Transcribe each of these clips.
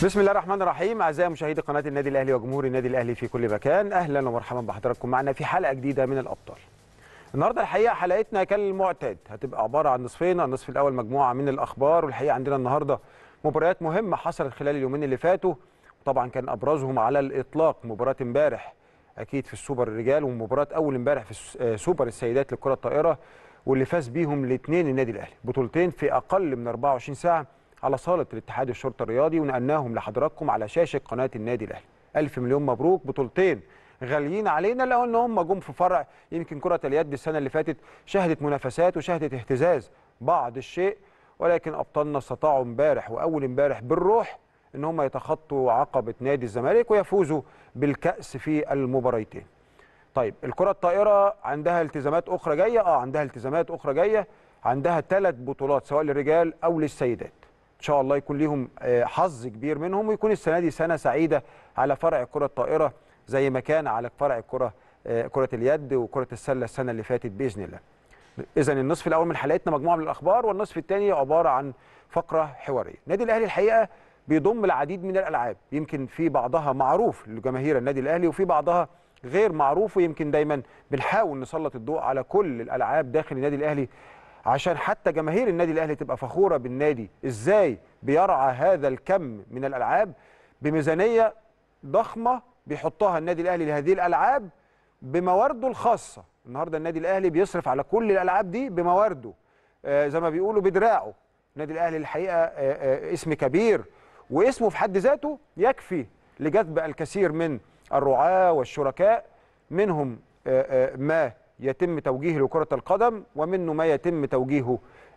بسم الله الرحمن الرحيم اعزائي مشاهدي قناه النادي الاهلي وجمهور النادي الاهلي في كل مكان اهلا ومرحبا بحضراتكم معنا في حلقه جديده من الابطال النهارده الحقيقه حلقتنا كالمعتاد هتبقى عباره عن نصفين النصف الاول مجموعه من الاخبار والحقيقه عندنا النهارده مباريات مهمه حصلت خلال اليومين اللي فاتوا طبعا كان ابرزهم على الاطلاق مباراه امبارح اكيد في السوبر الرجال ومباراه اول امبارح في سوبر السيدات للكره الطائره واللي فاز بيهم الاثنين النادي الاهلي بطولتين في اقل من 24 ساعه على صاله الاتحاد الشرطه الرياضي ونقلناهم لحضراتكم على شاشه قناه النادي الاهلي الف مليون مبروك بطولتين غاليين علينا لو ان هم جم في فرع يمكن كره اليد السنه اللي فاتت شهدت منافسات وشهدت اهتزاز بعض الشيء ولكن ابطالنا استطاعوا امبارح واول امبارح بالروح ان هم يتخطوا عقبه نادي الزمالك ويفوزوا بالكاس في المباريتين طيب الكره الطائره عندها التزامات اخرى جايه اه عندها التزامات اخرى جايه عندها ثلاث بطولات سواء للرجال او للسيدات ان شاء الله يكون ليهم حظ كبير منهم ويكون السنه دي سنه سعيده على فرع الكره الطائره زي ما كان على فرع الكره كره اليد وكره السله السنه اللي فاتت باذن الله. اذا النصف الاول من حلقتنا مجموعه من الاخبار والنصف الثاني عباره عن فقره حواريه. النادي الاهلي الحقيقه بيضم العديد من الالعاب يمكن في بعضها معروف لجماهير النادي الاهلي وفي بعضها غير معروف ويمكن دايما بنحاول نسلط الضوء على كل الالعاب داخل النادي الاهلي عشان حتى جماهير النادي الاهلي تبقى فخوره بالنادي ازاي بيرعى هذا الكم من الالعاب بميزانيه ضخمه بيحطها النادي الاهلي لهذه الالعاب بموارده الخاصه النهارده النادي الاهلي بيصرف على كل الالعاب دي بموارده آه زي ما بيقولوا بدراعه النادي الاهلي الحقيقه آه آه اسم كبير واسمه في حد ذاته يكفي لجذب الكثير من الرعاه والشركاء منهم ما يتم توجيهه لكرة القدم ومنه ما يتم توجيهه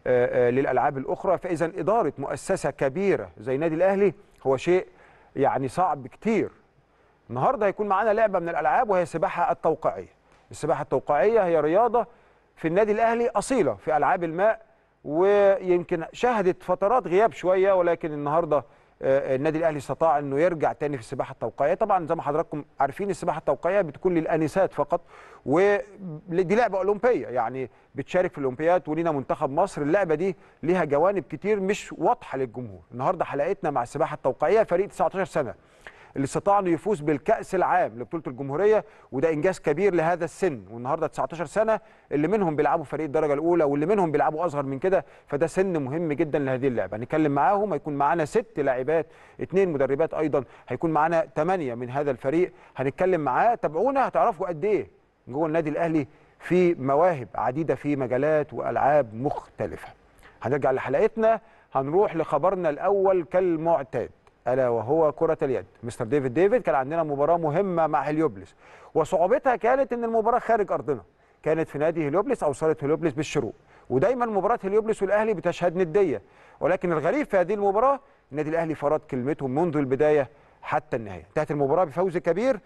للألعاب الأخرى فإذا إدارة مؤسسة كبيرة زي النادي الأهلي هو شيء يعني صعب كتير النهاردة هيكون معانا لعبة من الألعاب وهي السباحة التوقيعية السباحة التوقيعية هي رياضة في النادي الأهلي أصيلة في ألعاب الماء ويمكن شهدت فترات غياب شوية ولكن النهارده النادي الاهلي استطاع انه يرجع تاني في السباحه التوقيعيه طبعا زي ما حضراتكم عارفين السباحه التوقيعيه بتكون للانسات فقط ودي لعبه اولمبيه يعني بتشارك في الاولمبياد ولينا منتخب مصر اللعبه دي ليها جوانب كتير مش واضحه للجمهور النهارده حلقتنا مع السباحه التوقيعيه فريق 19 سنه اللي استطاع انه يفوز بالكاس العام لبطوله الجمهوريه وده انجاز كبير لهذا السن والنهارده 19 سنه اللي منهم بيلعبوا فريق الدرجه الاولى واللي منهم بيلعبوا اصغر من كده فده سن مهم جدا لهذه اللعبه هنتكلم معاهم هيكون معانا ست لاعبات اثنين مدربات ايضا هيكون معانا ثمانيه من هذا الفريق هنتكلم معاه تابعونا هتعرفوا قد ايه جوه النادي الاهلي في مواهب عديده في مجالات والعاب مختلفه هنرجع لحلقتنا هنروح لخبرنا الاول كالمعتاد الا وهو كره اليد مستر ديفيد ديفيد كان عندنا مباراه مهمه مع هليوبلس وصعوبتها كانت ان المباراه خارج ارضنا كانت في نادي هليوبلس او صاله هليوبلس بالشروق ودايما مباراه هليوبلس والاهلي بتشهد نديه ولكن الغريب في هذه المباراه النادي الاهلي فرض كلمته منذ البدايه حتى النهايه انتهت المباراه بفوز كبير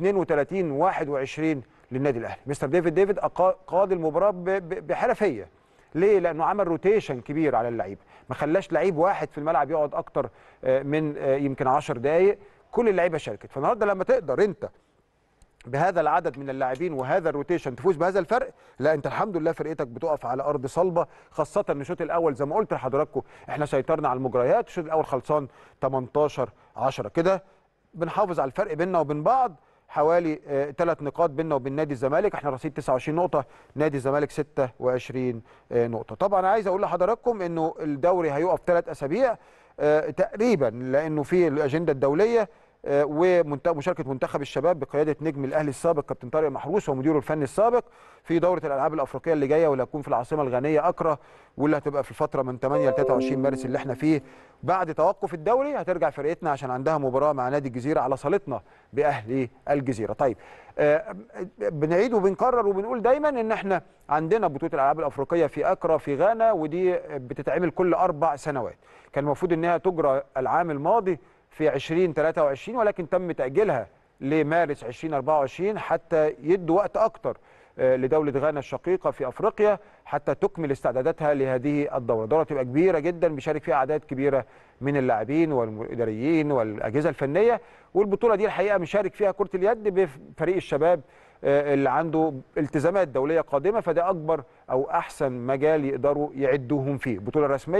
32 21 للنادي الاهلي مستر ديفيد ديفيد قاد المباراه بحرفيه ليه؟ لانه عمل روتيشن كبير على اللعيبه، ما خلاش لعيب واحد في الملعب يقعد اكتر من يمكن 10 دقائق، كل اللعيبه شاركت، فالنهارده لما تقدر انت بهذا العدد من اللاعبين وهذا الروتيشن تفوز بهذا الفرق لا انت الحمد لله فرقتك بتقف على ارض صلبه خاصه ان الشوط الاول زي ما قلت لحضراتكم احنا سيطرنا على المجريات الشوط الاول خلصان 18 10 كده بنحافظ على الفرق بيننا وبين بعض حوالي ثلاث نقاط بيننا وبين نادي الزمالك احنا رصيد 29 نقطه نادي الزمالك 26 نقطه طبعا عايز اقول لحضراتكم انه الدوري هيقف ثلاث اسابيع اه تقريبا لانه في الاجنده الدوليه اه ومشاركه منتخب الشباب بقياده نجم الاهلي السابق كابتن طارق محروس ومديره الفني السابق في دوره الالعاب الافريقيه اللي جايه واللي هتكون في العاصمه الغانيه اكرا واللي هتبقى في الفتره من 8 ل 23 مارس اللي احنا فيه بعد توقف الدوري هترجع فرقتنا عشان عندها مباراه مع نادي الجزيره على صالتنا باهلي الجزيره طيب آه بنعيد وبنكرر وبنقول دايما ان احنا عندنا بطوله الالعاب الافريقيه في اكرا في غانا ودي بتتعمل كل اربع سنوات كان المفروض انها تجرى العام الماضي في 2023 ولكن تم تاجيلها لمارس 2024 حتى يدوا وقت اكتر لدوله غانا الشقيقه في افريقيا حتى تكمل استعداداتها لهذه الدوره، الدوره تبقى كبيره جدا بيشارك فيها اعداد كبيره من اللاعبين والاداريين والاجهزه الفنيه والبطوله دي الحقيقه مشارك فيها كره اليد بفريق الشباب اللي عنده التزامات دوليه قادمه فده اكبر او احسن مجال يقدروا يعدوهم فيه، البطوله الرسميه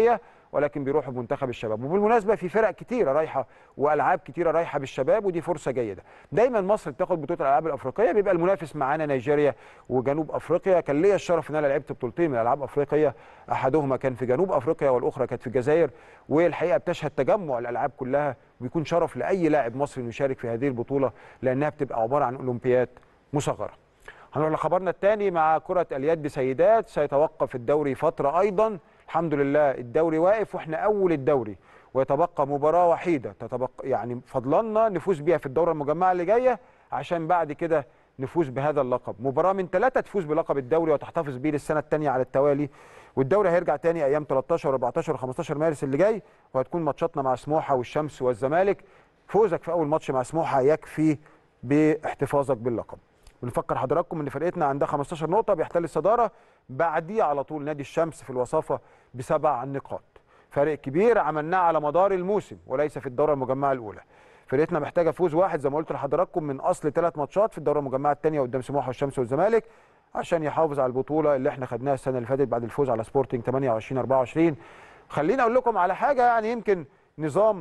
ولكن بيروحوا بمنتخب الشباب وبالمناسبه في فرق كتيره رايحه والعاب كتيره رايحه بالشباب ودي فرصه جيده دايما مصر بتاخد بطوله الالعاب الافريقيه بيبقى المنافس معانا نيجيريا وجنوب افريقيا كان ليا الشرف ان انا لعبت بطولتين من الالعاب الافريقيه احدهما كان في جنوب افريقيا والاخرى كانت في الجزائر والحقيقه بتشهد تجمع الالعاب كلها وبيكون شرف لاي لاعب مصري انه يشارك في هذه البطوله لانها بتبقى عباره عن اولمبياد مصغره هنروح لخبرنا الثاني مع كرة اليد سيدات سيتوقف الدوري فترة أيضا الحمد لله الدوري واقف واحنا أول الدوري ويتبقى مباراة وحيدة تتبقى يعني فضلنا نفوز بيها في الدورة المجمعة اللي جاية عشان بعد كده نفوز بهذا اللقب مباراة من ثلاثة تفوز بلقب الدوري وتحتفظ بيه للسنة الثانية على التوالي والدوري هيرجع تاني أيام 13 14 و15 مارس اللي جاي وهتكون ماتشاتنا مع سموحة والشمس والزمالك فوزك في أول ماتش مع سموحة يكفي باحتفاظك باللقب بنفكر حضراتكم ان فرقتنا عندها 15 نقطه بيحتل الصداره بعديه على طول نادي الشمس في الوصافه بسبع نقاط فرق كبير عملناه على مدار الموسم وليس في الدوره المجمعه الاولى فرقتنا محتاجه فوز واحد زي ما قلت لحضراتكم من اصل ثلاث ماتشات في الدوره المجمعه الثانيه قدام سموحه والشمس والزمالك عشان يحافظ على البطوله اللي احنا خدناها السنه اللي فاتت بعد الفوز على سبورتنج 28 24 خليني اقول لكم على حاجه يعني يمكن نظام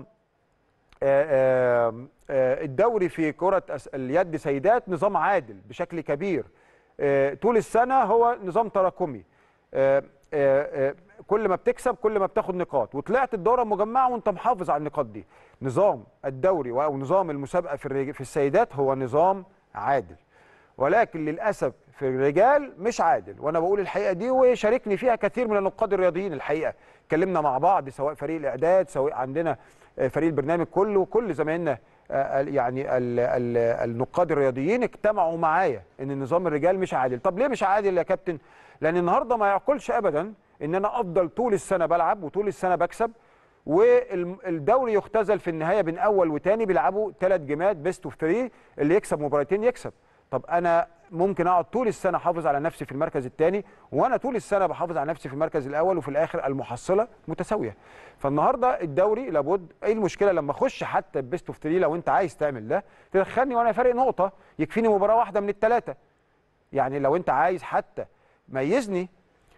آه، آه، الدوري في كرة اليد سيدات نظام عادل بشكل كبير آه، طول السنة هو نظام تراكمي كل ما بتكسب كل ما بتاخد نقاط وطلعت الدورة المجمعة وانت محافظ على النقاط دي نظام الدوري او نظام المسابقة في في السيدات هو نظام عادل ولكن للأسف في الرجال مش عادل وانا بقول الحقيقة دي وشاركني فيها كثير من النقاد الرياضيين الحقيقة اتكلمنا مع بعض سواء فريق الاعداد سواء عندنا فريق البرنامج كله كل زمايلنا آه، يعني النقاد الرياضيين اجتمعوا معايا ان نظام الرجال مش عادل طب ليه مش عادل يا كابتن لان النهارده ما يعقلش ابدا ان انا افضل طول السنه بلعب وطول السنه بكسب والدوري يختزل في النهايه بين اول وثاني بيلعبوا ثلاث جيمات بيست اوف 3 اللي يكسب مباراتين يكسب طب انا ممكن اقعد طول السنه احافظ على نفسي في المركز الثاني وانا طول السنه بحافظ على نفسي في المركز الاول وفي الاخر المحصله متساويه فالنهارده الدوري لابد ايه المشكله لما اخش حتى بيست اوف 3 لو انت عايز تعمل ده تدخلني وانا فارق نقطه يكفيني مباراه واحده من الثلاثه يعني لو انت عايز حتى ميزني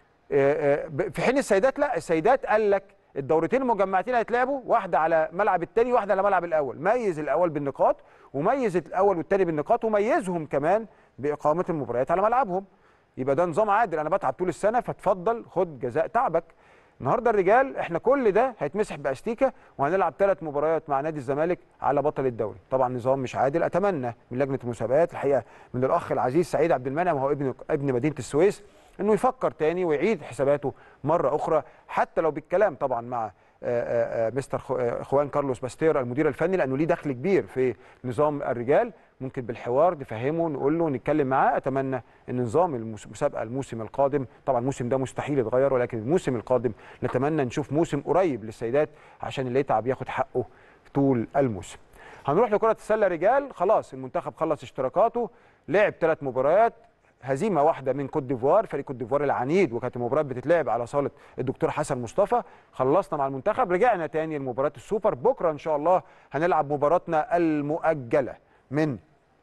في حين السيدات لا السيدات قال لك الدورتين المجمعتين هيتلعبوا واحده على ملعب الثاني واحده على ملعب الاول ميز الاول بالنقاط وميز الاول والثاني بالنقاط وميزهم كمان باقامه المباريات على ملعبهم يبقى ده نظام عادل انا بتعب طول السنه فتفضل خد جزاء تعبك النهارده الرجال احنا كل ده هيتمسح باستيكه وهنلعب ثلاث مباريات مع نادي الزمالك على بطل الدوري طبعا نظام مش عادل اتمنى من لجنه المسابقات الحقيقه من الاخ العزيز سعيد عبد المنعم وهو ابن ابن مدينه السويس انه يفكر تاني ويعيد حساباته مره اخرى حتى لو بالكلام طبعا مع آه، آه، مستر آه، خوان كارلوس باستير المدير الفني لانه ليه دخل كبير في نظام الرجال ممكن بالحوار نفهمه نقول له نتكلم معاه اتمنى ان نظام المسابقه الموسم القادم طبعا الموسم ده مستحيل يتغير ولكن الموسم القادم نتمنى نشوف موسم قريب للسيدات عشان اللي يتعب ياخد حقه طول الموسم هنروح لكره السله رجال خلاص المنتخب خلص اشتراكاته لعب ثلاث مباريات هزيمه واحده من كوت ديفوار فريق كوت ديفوار العنيد وكانت المباراه بتتلعب على صاله الدكتور حسن مصطفى خلصنا مع المنتخب رجعنا تاني لمباراه السوبر بكره ان شاء الله هنلعب مباراتنا المؤجله من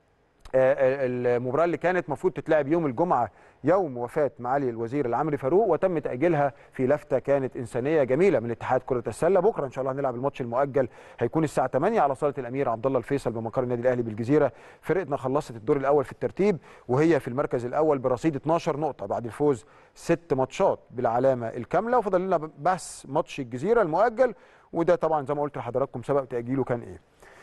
آه، آه، المباراه اللي كانت المفروض تتلعب يوم الجمعه يوم وفاه معالي الوزير العمري فاروق وتم تاجيلها في لفته كانت انسانيه جميله من اتحاد كره السله بكره ان شاء الله هنلعب الماتش المؤجل هيكون الساعه 8 على صاله الامير عبد الله الفيصل بمقر النادي الاهلي بالجزيره فرقتنا خلصت الدور الاول في الترتيب وهي في المركز الاول برصيد 12 نقطه بعد الفوز ست ماتشات بالعلامه الكامله وفضل لنا بس ماتش الجزيره المؤجل وده طبعا زي ما قلت لحضراتكم سبب تاجيله كان ايه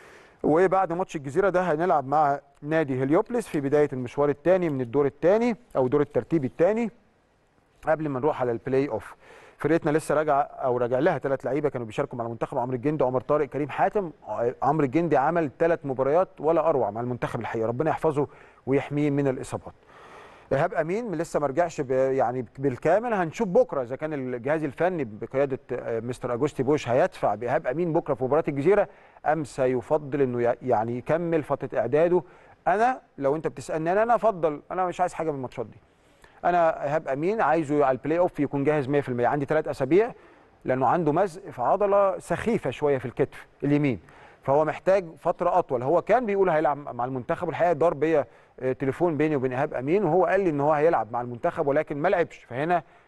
وبعد ماتش الجزيره ده هنلعب مع نادي هليوبلس في بدايه المشوار الثاني من الدور الثاني او دور الترتيب الثاني قبل ما نروح على البلاي اوف فرقتنا لسه راجعه او راجع لها ثلاث لعيبه كانوا بيشاركوا مع المنتخب عمرو الجندي عمر طارق كريم حاتم عمرو الجندي عمل ثلاث مباريات ولا اروع مع المنتخب الحقيقه ربنا يحفظه ويحميه من الاصابات ايهاب امين لسه ما رجعش يعني بالكامل هنشوف بكره اذا كان الجهاز الفني بقياده آه، مستر اجوستي بوش هيدفع بايهاب امين بكره في مباراه الجزيره ام سيفضل انه يعني يكمل فتره اعداده انا لو انت بتسالني انا انا افضل انا مش عايز حاجه من الماتشات دي انا ايهاب امين عايزه على البلاي اوف يكون جاهز 100% عندي ثلاث اسابيع لانه عنده مزق في عضله سخيفه شويه في الكتف اليمين فهو محتاج فتره اطول هو كان بيقول هيلعب مع المنتخب والحقيقه دار بيا آه، تليفون بيني وبين ايهاب امين وهو قال لي ان هو هيلعب مع المنتخب ولكن ما لعبش فهنا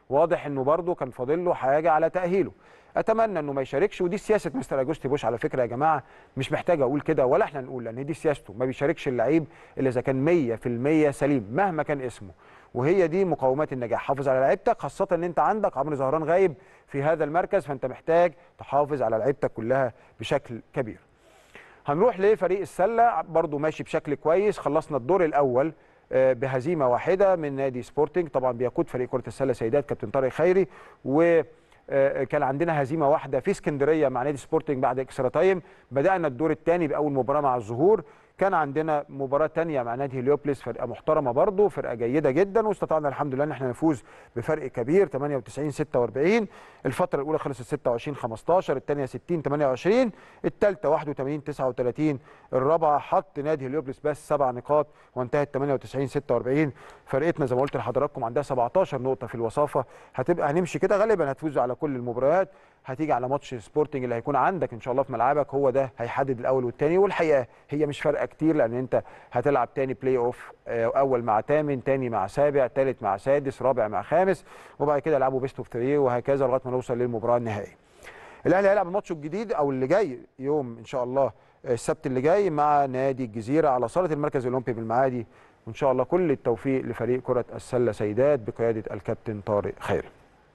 واضح انه برده كان فاضل له حاجه على تاهيله اتمنى انه ما يشاركش ودي سياسه مستر اجوستي بوش على فكره يا جماعه مش محتاج اقول كده ولا احنا نقول لان دي سياسته ما بيشاركش اللعيب الا اذا كان 100% سليم مهما كان اسمه وهي دي مقومات النجاح حافظ على لعيبتك خاصه ان انت عندك عمرو زهران غايب في هذا المركز فانت محتاج تحافظ على لعيبتك كلها بشكل كبير هنروح لفريق السله برضو ماشي بشكل كويس خلصنا الدور الاول آه، بهزيمه واحده من نادي سبورتنج طبعا بيقود فريق كره السله سيدات كابتن طارق خيري و آه، كان عندنا هزيمه واحده في اسكندريه مع نادي سبورتنج بعد اكسترا تايم بدانا الدور الثاني باول مباراه مع الظهور كان عندنا مباراه ثانيه مع نادي هليوبلس فرقه محترمه برضه فرقه جيده جدا واستطعنا الحمد لله ان احنا نفوز بفرق كبير 98 46 الفتره الاولى خلصت 26 15 الثانيه 60 28 الثالثه 81 39 الرابعه حط نادي هليوبلس بس سبع نقاط وانتهت 98 46 فرقتنا زي ما قلت لحضراتكم عندها 17 نقطه في الوصافه هتبقى هنمشي كده غالبا هتفوز على كل المباريات هتيجي على ماتش سبورتنج اللي هيكون عندك ان شاء الله في ملعبك هو ده هيحدد الاول والثاني والحقيقه هي مش فارقه كتير لان انت هتلعب تاني بلاي اوف آه، اول مع ثامن ثاني مع سابع ثالث مع سادس رابع مع خامس وبعد كده يلعبوا بيست اوف 3 وهكذا لغايه ما نوصل للمباراه النهائيه. الاهلي هيلعب الماتش الجديد او اللي جاي يوم ان شاء الله آه، السبت اللي جاي مع نادي الجزيره على صاله المركز الاولمبي بالمعادي وان شاء الله كل التوفيق لفريق كره السله سيدات بقياده الكابتن طارق خيري.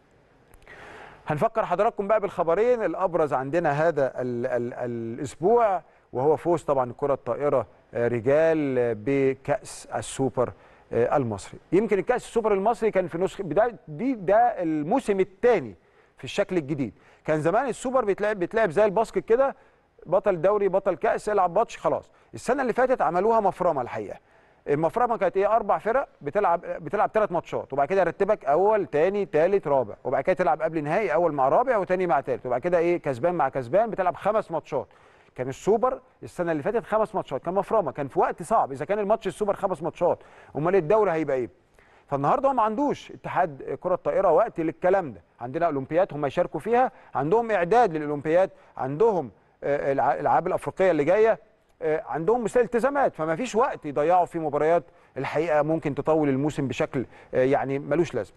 هنفكر حضراتكم بقى بالخبرين الابرز عندنا هذا ال ال الاسبوع وهو فوز طبعا الكره الطائره آه، رجال آه، بكاس السوبر آه، المصري يمكن الكاس السوبر المصري كان في نسخه بدايه دي ده الموسم الثاني في الشكل الجديد كان زمان السوبر بيتلعب بيتلعب زي الباسكت كده بطل دوري بطل كاس العب ماتش خلاص السنه اللي فاتت عملوها مفرمه الحقيقه المفرمه كانت ايه اربع فرق بتلعب بتلعب ثلاث ماتشات وبعد كده يرتبك اول ثاني ثالث رابع وبعد كده تلعب قبل نهائي اول مع رابع وثاني مع ثالث وبعد كده ايه كسبان مع كسبان بتلعب خمس ماتشات كان السوبر السنه اللي فاتت خمس ماتشات كان مفرمه كان في وقت صعب اذا كان الماتش السوبر خمس ماتشات امال الدوري هيبقى ايه فالنهارده هو ما عندوش اتحاد كره الطائره وقت للكلام ده عندنا اولمبياد هم يشاركوا فيها عندهم اعداد للاولمبياد عندهم آه، الالعاب الافريقيه اللي جايه آه، عندهم مثل التزامات فما فيش وقت يضيعوا في مباريات الحقيقه ممكن تطول الموسم بشكل آه، يعني ملوش لازمه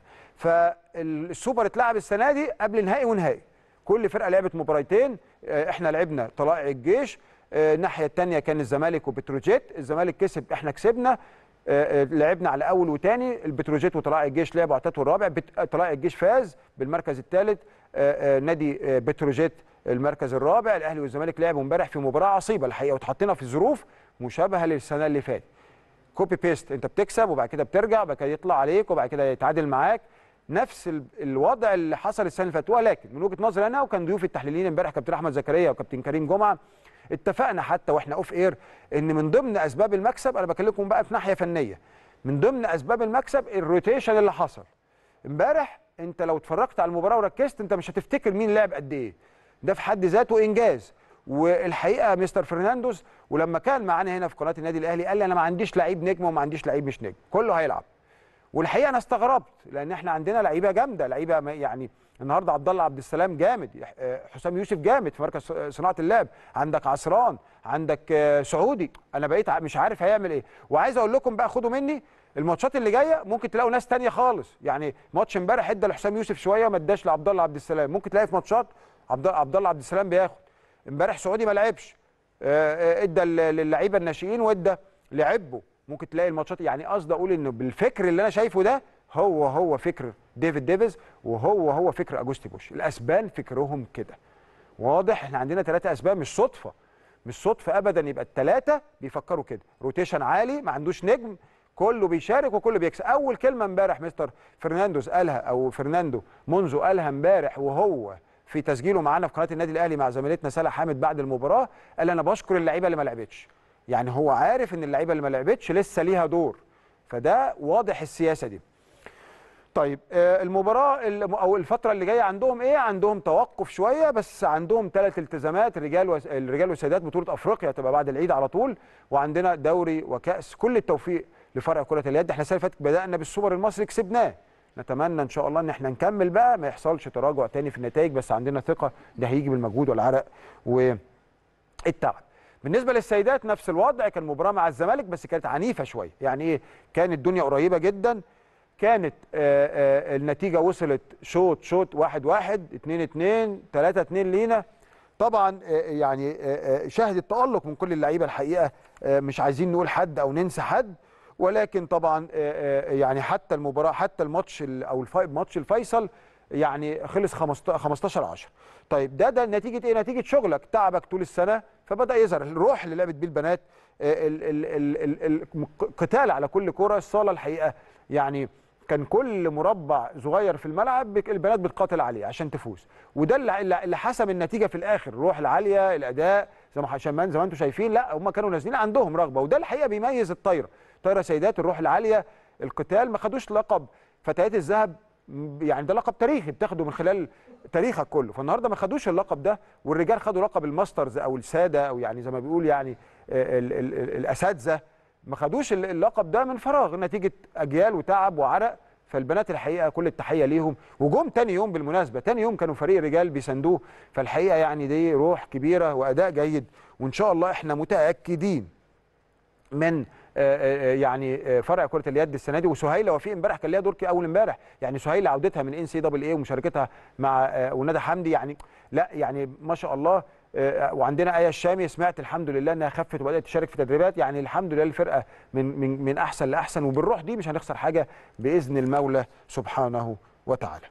فالسوبر اتلعب السنه دي قبل نهائي ونهائي كل فرقه لعبت مباراتين آه، احنا لعبنا طلائع الجيش الناحيه الثانيه كان الزمالك وبتروجيت الزمالك كسب احنا كسبنا لعبنا على اول وثاني البتروجيت وطلائع الجيش لعبوا على الثالث والرابع طلائع الجيش فاز بالمركز الثالث نادي بتروجيت المركز الرابع الاهلي والزمالك لعبوا امبارح في مباراه عصيبه الحقيقه واتحطينا في ظروف مشابهه للسنه اللي فاتت كوبي بيست انت بتكسب وبعد كده بترجع وبعد كده يطلع عليك وبعد كده يتعادل معاك نفس الوضع اللي حصل السنه اللي فاتت ولكن من وجهه نظري انا وكان ضيوف التحليليين امبارح كابتن احمد زكريا وكابتن كريم جمعه اتفقنا حتى واحنا اوف اير ان من ضمن اسباب المكسب انا بكلمكم بقى في ناحيه فنيه من ضمن اسباب المكسب الروتيشن اللي حصل امبارح انت لو اتفرجت على المباراه وركزت انت مش هتفتكر مين لعب قد ايه ده في حد ذاته انجاز والحقيقه مستر فرناندوز ولما كان معانا هنا في قناه النادي الاهلي قال لي انا ما عنديش لعيب نجم وما عنديش لعيب مش نجم كله هيلعب والحقيقه انا استغربت لان احنا عندنا لعيبه جامده لعيبه يعني النهارده عبد الله عبد السلام جامد حسام يوسف جامد في مركز صناعه اللعب عندك عصران عندك سعودي انا بقيت مش عارف هيعمل ايه وعايز اقول لكم بقى خدوا مني الماتشات اللي جايه ممكن تلاقوا ناس تانية خالص يعني ماتش امبارح ادى لحسام يوسف شويه وما اداش لعبد الله عبد السلام ممكن تلاقي في ماتشات عبد عبد الله عبد السلام بياخد امبارح سعودي ما لعبش آه، آه، ادى للعيبه الناشئين وادى لعبه ممكن تلاقي الماتشات يعني قصدي اقول انه بالفكر اللي انا شايفه ده هو هو فكر ديفيد ديفيز وهو هو فكر اجوستي بوش الاسبان فكرهم كده واضح احنا عندنا ثلاثه اسبان مش صدفه مش صدفه ابدا يبقى الثلاثه بيفكروا كده روتيشن عالي ما عندوش نجم كله بيشارك وكله بيكسب اول كلمه امبارح مستر فرناندوز قالها او فرناندو منذ قالها امبارح وهو في تسجيله معانا في قناه النادي الاهلي مع زميلتنا سلا حامد بعد المباراه قال انا بشكر اللعيبه اللي ما لعبتش يعني هو عارف ان اللعيبه اللي ما لعبتش لسه ليها دور فده واضح السياسه دي طيب آه، المباراه او الفتره اللي جايه عندهم ايه عندهم توقف شويه بس عندهم ثلاث التزامات الرجال وس... الرجال والسيدات بطوله افريقيا تبقى بعد العيد على طول وعندنا دوري وكاس كل التوفيق لفرع كره اليد احنا السنه اللي فاتت بدانا بالسوبر المصري كسبناه نتمنى ان شاء الله ان احنا نكمل بقى ما يحصلش تراجع تاني في النتائج بس عندنا ثقه ده هيجي بالمجهود والعرق والتعب بالنسبه للسيدات نفس الوضع كان مباراه مع الزمالك بس كانت عنيفه شويه يعني ايه كانت الدنيا قريبه جدا كانت آه، آه، النتيجه وصلت شوط شوط واحد واحد اتنين اتنين تلاته اتنين لينا طبعا آه، يعني آه، آه، شهدت تالق من كل اللعيبه الحقيقه آه، مش عايزين نقول حد او ننسى حد ولكن طبعا آه، آه، يعني حتى المباراه حتى الماتش ال- او الفاي- ماتش الفيصل يعني خلص 15 10 طيب ده ده نتيجه ايه نتيجه شغلك تعبك طول السنه فبدا يظهر الروح اللي لعبت بيه البنات آه، ال- ال- ال- ال- القتال على كل كره الصاله الحقيقه يعني كان كل مربع صغير في الملعب بك- البنات بتقاتل عليه عشان تفوز وده اللي- اللي اللي حسم النتيجه في الاخر الروح العاليه الاداء زي ما عشان ما زي ما انتم شايفين لا هم كانوا نازلين عندهم رغبه وده الحقيقه بيميز الطايره طايره سيدات الروح العاليه القتال ما خدوش لقب فتيات الذهب م- يعني ده لقب تاريخي بتاخده من خلال تاريخك كله فالنهارده ما خدوش اللقب ده والرجال خدوا لقب الماسترز او الساده او يعني زي ما بيقول يعني آه، ال- ال- ال- الاساتذه ما خدوش ال- اللقب ده من فراغ نتيجه اجيال وتعب وعرق فالبنات الحقيقه كل التحيه ليهم وجم تاني يوم بالمناسبه تاني يوم كانوا فريق رجال بيساندوه فالحقيقه يعني دي روح كبيره واداء جيد وان شاء الله احنا متاكدين من آه، آه، يعني آه، فرع كره اليد السنه دي وسهيله وفيق امبارح كان ليها دور كي- اول امبارح يعني سهيله عودتها من ان سي دبل اي ومشاركتها مع آه، وندى حمدي يعني لا يعني ما شاء الله آه، وعندنا ايه الشامي سمعت الحمد لله انها خفت وبدات تشارك في تدريبات يعني الحمد لله الفرقه من من من احسن لاحسن وبالروح دي مش هنخسر حاجه باذن المولى سبحانه وتعالى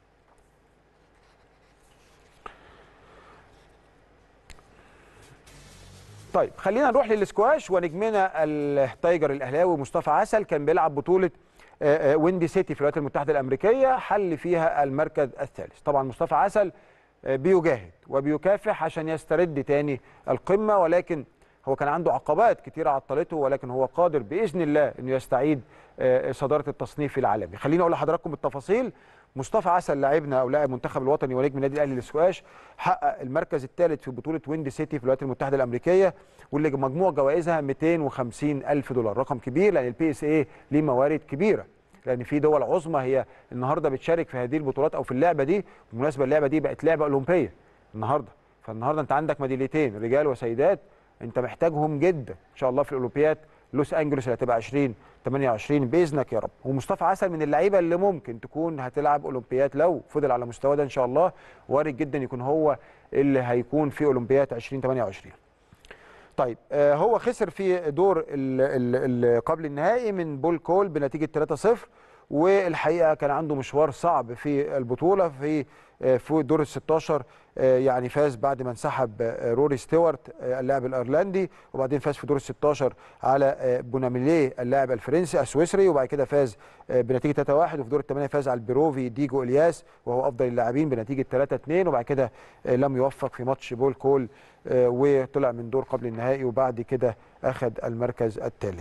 طيب خلينا نروح للسكواش ونجمنا التايجر الاهلاوي مصطفى عسل كان بيلعب بطوله آه، آه، ويندي سيتي في الولايات المتحده الامريكيه حل فيها المركز الثالث طبعا مصطفى عسل آه، بيجاهد وبيكافح عشان يسترد تاني القمه ولكن هو كان عنده عقبات كتيره عطلته ولكن هو قادر باذن الله انه يستعيد آه، صداره التصنيف العالمي خليني اقول لحضراتكم التفاصيل مصطفى عسل لاعبنا او لاعب منتخب الوطني ونجم النادي الاهلي للسكواش حقق المركز الثالث في بطوله ويندي سيتي في الولايات المتحده الامريكيه واللي مجموع جوائزها 250 الف دولار رقم كبير لان البي اس اي ليه موارد كبيره لان في دول عظمى هي النهارده بتشارك في هذه البطولات او في اللعبه دي بالمناسبه اللعبه دي بقت لعبه اولمبيه النهارده فالنهارده انت عندك ميداليتين رجال وسيدات انت محتاجهم جدا ان شاء الله في الاولمبياد لوس انجلوس اللي هتبقى 20 28 باذنك يا رب ومصطفى عسل من اللعيبه اللي ممكن تكون هتلعب اولمبياد لو فضل على مستوى ده ان شاء الله وارد جدا يكون هو اللي هيكون في اولمبياد 2028 طيب آه هو خسر في دور ال ال ال قبل النهائي من بول كول بنتيجه 3-0 والحقيقه كان عنده مشوار صعب في البطوله في آه في دور ال 16 آه يعني فاز بعد ما انسحب آه روري ستيوارت آه اللاعب الايرلندي وبعدين فاز في دور ال 16 على آه بوناميليه اللاعب الفرنسي السويسري وبعد كده فاز آه بنتيجه 3-1 وفي دور الثمانيه فاز على البيروفي ديجو الياس وهو افضل اللاعبين بنتيجه 3-2 وبعد كده آه لم يوفق في ماتش بول كول آه وطلع من دور قبل النهائي وبعد كده اخذ المركز الثالث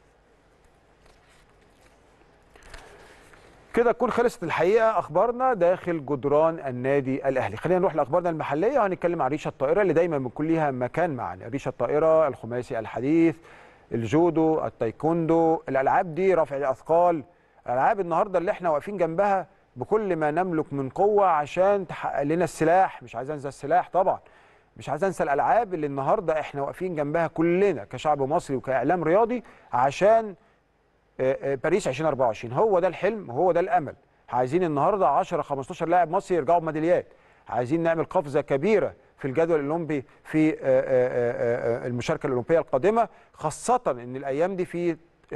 كده تكون خلصت الحقيقه اخبارنا داخل جدران النادي الاهلي خلينا نروح لاخبارنا المحليه وهنتكلم عن ريشه الطائره اللي دايما بيكون ليها مكان معنا ريشه الطائره الخماسي الحديث الجودو التايكوندو الالعاب دي رفع الاثقال الالعاب النهارده اللي احنا واقفين جنبها بكل ما نملك من قوه عشان تحقق لنا السلاح مش عايز انسى السلاح طبعا مش عايز انسى الالعاب اللي النهارده احنا واقفين جنبها كلنا كشعب مصري وكاعلام رياضي عشان باريس 2024 هو ده الحلم وهو ده الامل عايزين النهارده 10 15 لاعب مصري يرجعوا بميداليات عايزين نعمل قفزه كبيره في الجدول الاولمبي في المشاركه الاولمبيه القادمه خاصه ان الايام دي في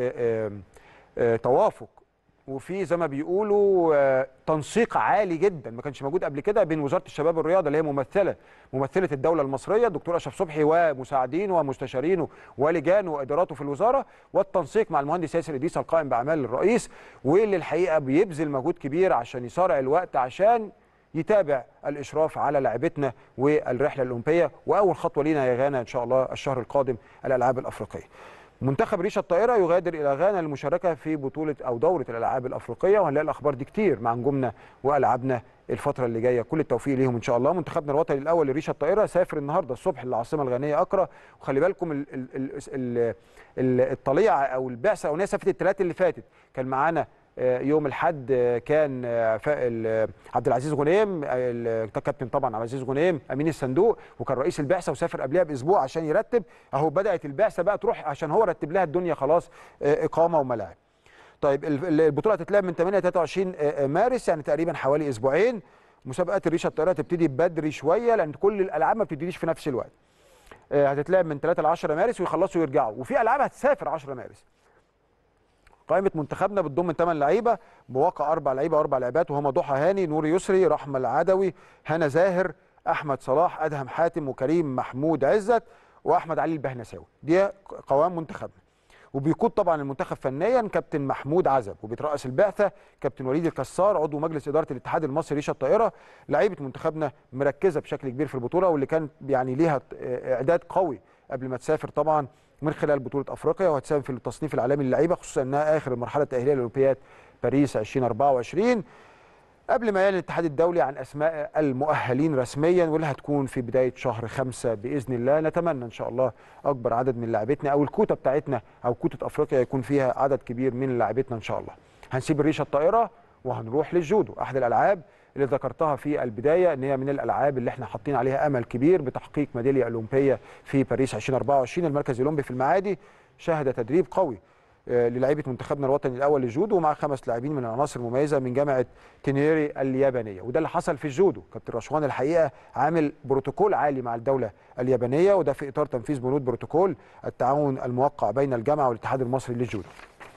توافق وفي زي ما بيقولوا تنسيق عالي جدا ما كانش موجود قبل كده بين وزاره الشباب والرياضه اللي هي ممثله ممثله الدوله المصريه الدكتور اشرف صبحي ومساعدينه ومستشارينه ولجانه واداراته في الوزاره والتنسيق مع المهندس ياسر اديس القائم باعمال الرئيس واللي الحقيقه بيبذل مجهود كبير عشان يسارع الوقت عشان يتابع الاشراف على لعبتنا والرحله الاولمبيه واول خطوه لينا يا غانا ان شاء الله الشهر القادم الالعاب الافريقيه. منتخب ريشه الطائره يغادر الى غانا للمشاركه في بطوله او دوره الالعاب الافريقيه وهنلاقي الاخبار دي كتير مع نجومنا والعابنا الفتره اللي جايه كل التوفيق ليهم ان شاء الله منتخبنا الوطني الاول لريشه الطائره سافر النهارده الصبح للعاصمه الغانيه اكرا وخلي بالكم ال ال ال ال الطليعه او البعثه الاولانيه سافرت الثلاث اللي فاتت كان معانا يوم الاحد كان عبد العزيز غنيم الكابتن طبعا عبد العزيز غنيم امين الصندوق وكان رئيس البعثه وسافر قبلها باسبوع عشان يرتب اهو بدات البعثه بقى تروح عشان هو رتب لها الدنيا خلاص اقامه وملاعب طيب ال- ال- البطوله هتتلعب من 8 ل 23 آه، آه، مارس يعني تقريبا حوالي اسبوعين مسابقات الريشه الطائره تبتدي بدري شويه لان كل الالعاب ما بتبتديش في نفس الوقت آه، هتتلعب من 3 ل 10 مارس ويخلصوا ويرجعوا وفي العاب هتسافر 10 مارس قائمه منتخبنا بتضم 8 لعيبه بواقع اربع لعيبه واربع لاعبات وهما ضحى هاني نور يسري رحمه العدوي هنا زاهر احمد صلاح ادهم حاتم وكريم محمود عزت واحمد علي البهنساوي دي قوام منتخبنا وبيقود طبعا المنتخب فنيا كابتن محمود عزب وبيترأس البعثه كابتن وليد الكسار عضو مجلس اداره الاتحاد المصري ريشه الطائره لعيبه منتخبنا مركزه بشكل كبير في البطوله واللي كان يعني ليها اعداد قوي قبل ما تسافر طبعا من خلال بطوله افريقيا وهتساهم في التصنيف العالمي للعيبه خصوصا انها اخر المرحله التاهيليه لاولمبياد باريس 2024 قبل ما يعلن الاتحاد الدولي عن اسماء المؤهلين رسميا واللي هتكون في بدايه شهر خمسة باذن الله نتمنى ان شاء الله اكبر عدد من لاعبتنا او الكوتا بتاعتنا او كوتا افريقيا يكون فيها عدد كبير من لاعبتنا ان شاء الله هنسيب الريشه الطائره وهنروح للجودو احد الالعاب اللي ذكرتها في البدايه ان هي من الالعاب اللي احنا حاطين عليها امل كبير بتحقيق ميداليه اولمبيه في باريس 2024 المركز الاولمبي في المعادي شهد تدريب قوي للاعيبه منتخبنا الوطني الاول للجودو ومع خمس لاعبين من العناصر المميزه من جامعه تينيري اليابانيه وده اللي حصل في الجودو كابتن رشوان الحقيقه عامل بروتوكول عالي مع الدوله اليابانيه وده في اطار تنفيذ بنود بروتوكول التعاون الموقع بين الجامعه والاتحاد المصري للجودو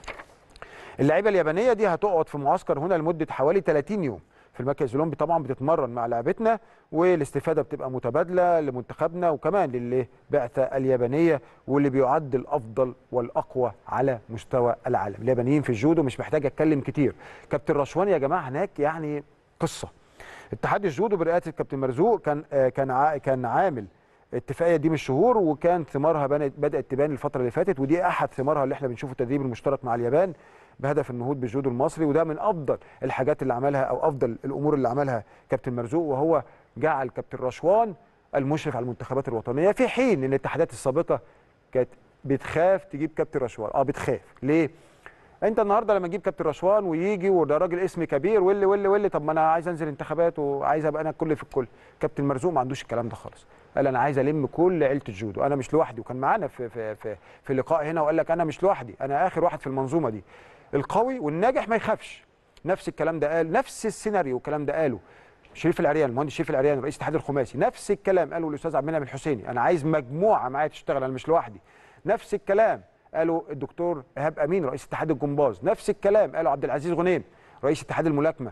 اللعيبه اليابانيه دي هتقعد في معسكر هنا لمده حوالي 30 يوم في المركز الاولمبي طبعا بتتمرن مع لعبتنا والاستفاده بتبقى متبادله لمنتخبنا وكمان للبعثه اليابانيه واللي بيعد الافضل والاقوى على مستوى العالم اليابانيين في الجودو مش محتاج اتكلم كتير كابتن رشوان يا جماعه هناك يعني قصه اتحاد الجودو برئاسه الكابتن مرزوق كان آه كان كان عامل اتفاقيه دي من الشهور وكان ثمارها بدات تبان الفتره اللي فاتت ودي احد ثمارها اللي احنا بنشوفه التدريب المشترك مع اليابان بهدف النهوض بالجودو المصري وده من افضل الحاجات اللي عملها او افضل الامور اللي عملها كابتن مرزوق وهو جعل كابتن رشوان المشرف على المنتخبات الوطنيه في حين ان الاتحادات السابقه كانت بتخاف تجيب كابتن رشوان اه بتخاف ليه انت النهارده لما تجيب كابتن رشوان ويجي وده راجل اسم كبير واللي واللي واللي طب ما انا عايز انزل انتخابات وعايز ابقى انا الكل في الكل كابتن مرزوق ما عندوش الكلام ده خالص قال انا عايز الم كل عيله الجودو انا مش لوحدي وكان معانا في في في, في لقاء هنا وقال لك انا مش لوحدي انا اخر واحد في المنظومه دي القوي والناجح ما يخافش نفس الكلام ده قال نفس السيناريو الكلام ده قاله شريف العريان المهندس شريف العريان رئيس الاتحاد الخماسي نفس الكلام قاله الاستاذ عبد المنعم الحسيني انا عايز مجموعه معايا تشتغل انا مش لوحدي نفس الكلام قاله الدكتور ايهاب امين رئيس اتحاد الجمباز نفس الكلام قاله عبد العزيز غنيم رئيس اتحاد الملاكمه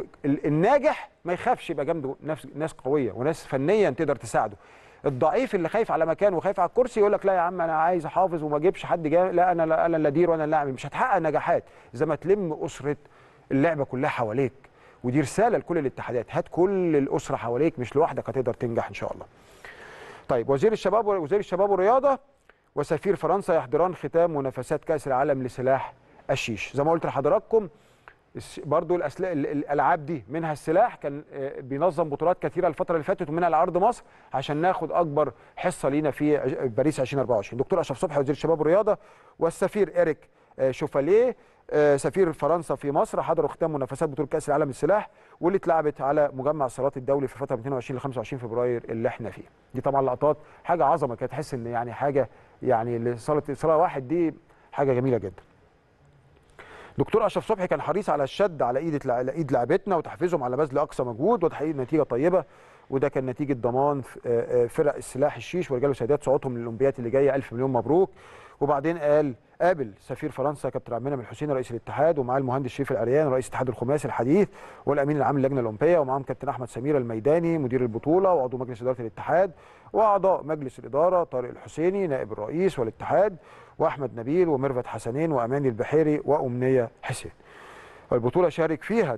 والناجح ما يخافش يبقى جنبه ناس ناس قويه وناس فنيا تقدر تساعده الضعيف اللي خايف على مكانه وخايف على الكرسي يقول لك لا يا عم انا عايز احافظ وما اجيبش حد جاي لا انا لا انا اللي ادير وانا اللي اعمل مش هتحقق نجاحات زي ما تلم اسره اللعبه كلها حواليك ودي رساله لكل الاتحادات هات كل الاسره حواليك مش لوحدك هتقدر تنجح ان شاء الله. طيب وزير الشباب وزير الشباب والرياضه وسفير فرنسا يحضران ختام منافسات كاس العالم لسلاح الشيش زي ما قلت لحضراتكم برضو الأسلاح الالعاب دي منها السلاح كان بينظم بطولات كثيره الفتره اللي فاتت ومنها لعرض مصر عشان ناخد اكبر حصه لينا في باريس 2024 دكتور اشرف صبحي وزير الشباب والرياضه والسفير اريك شوفاليه سفير فرنسا في مصر حضروا ختام منافسات بطوله كاس العالم للسلاح واللي اتلعبت على مجمع الصالات الدولي في فتره من 22 ل 25 فبراير اللي احنا فيه دي طبعا لقطات حاجه عظمه كانت تحس ان يعني حاجه يعني صاله صاله واحد دي حاجه جميله جدا دكتور اشرف صبحي كان حريص على الشد على ايد على ايد لاعبتنا وتحفيزهم على بذل اقصى مجهود وتحقيق نتيجه طيبه وده كان نتيجه ضمان فرق السلاح الشيش ورجال وسيدات صعودهم للاولمبياد اللي جايه الف مليون مبروك وبعدين قال قابل سفير فرنسا كابتن عبد المنعم الحسيني رئيس الاتحاد ومعاه المهندس شريف العريان رئيس الاتحاد الخماسي الحديث والامين العام للجنه الاولمبيه ومعاهم كابتن احمد سمير الميداني مدير البطوله وعضو مجلس اداره الاتحاد واعضاء مجلس الاداره طارق الحسيني نائب الرئيس والاتحاد واحمد نبيل وميرفت حسنين واماني البحيري وامنيه حسين. البطوله شارك فيها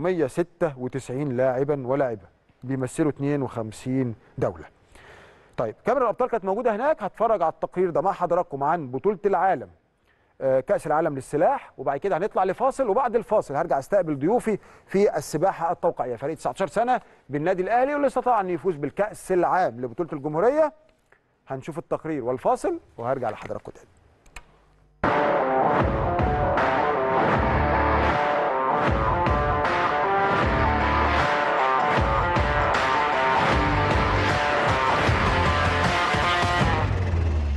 396 لاعبا ولاعبه بيمثلوا 52 دوله. طيب كاميرا الابطال كانت موجوده هناك هتفرج على التقرير ده مع حضراتكم عن بطوله العالم كاس العالم للسلاح وبعد كده هنطلع لفاصل وبعد الفاصل هرجع استقبل ضيوفي في السباحه التوقيعيه فريق 19 سنه بالنادي الاهلي واللي استطاع ان يفوز بالكاس العام لبطوله الجمهوريه هنشوف التقرير والفاصل وهرجع لحضراتكم تاني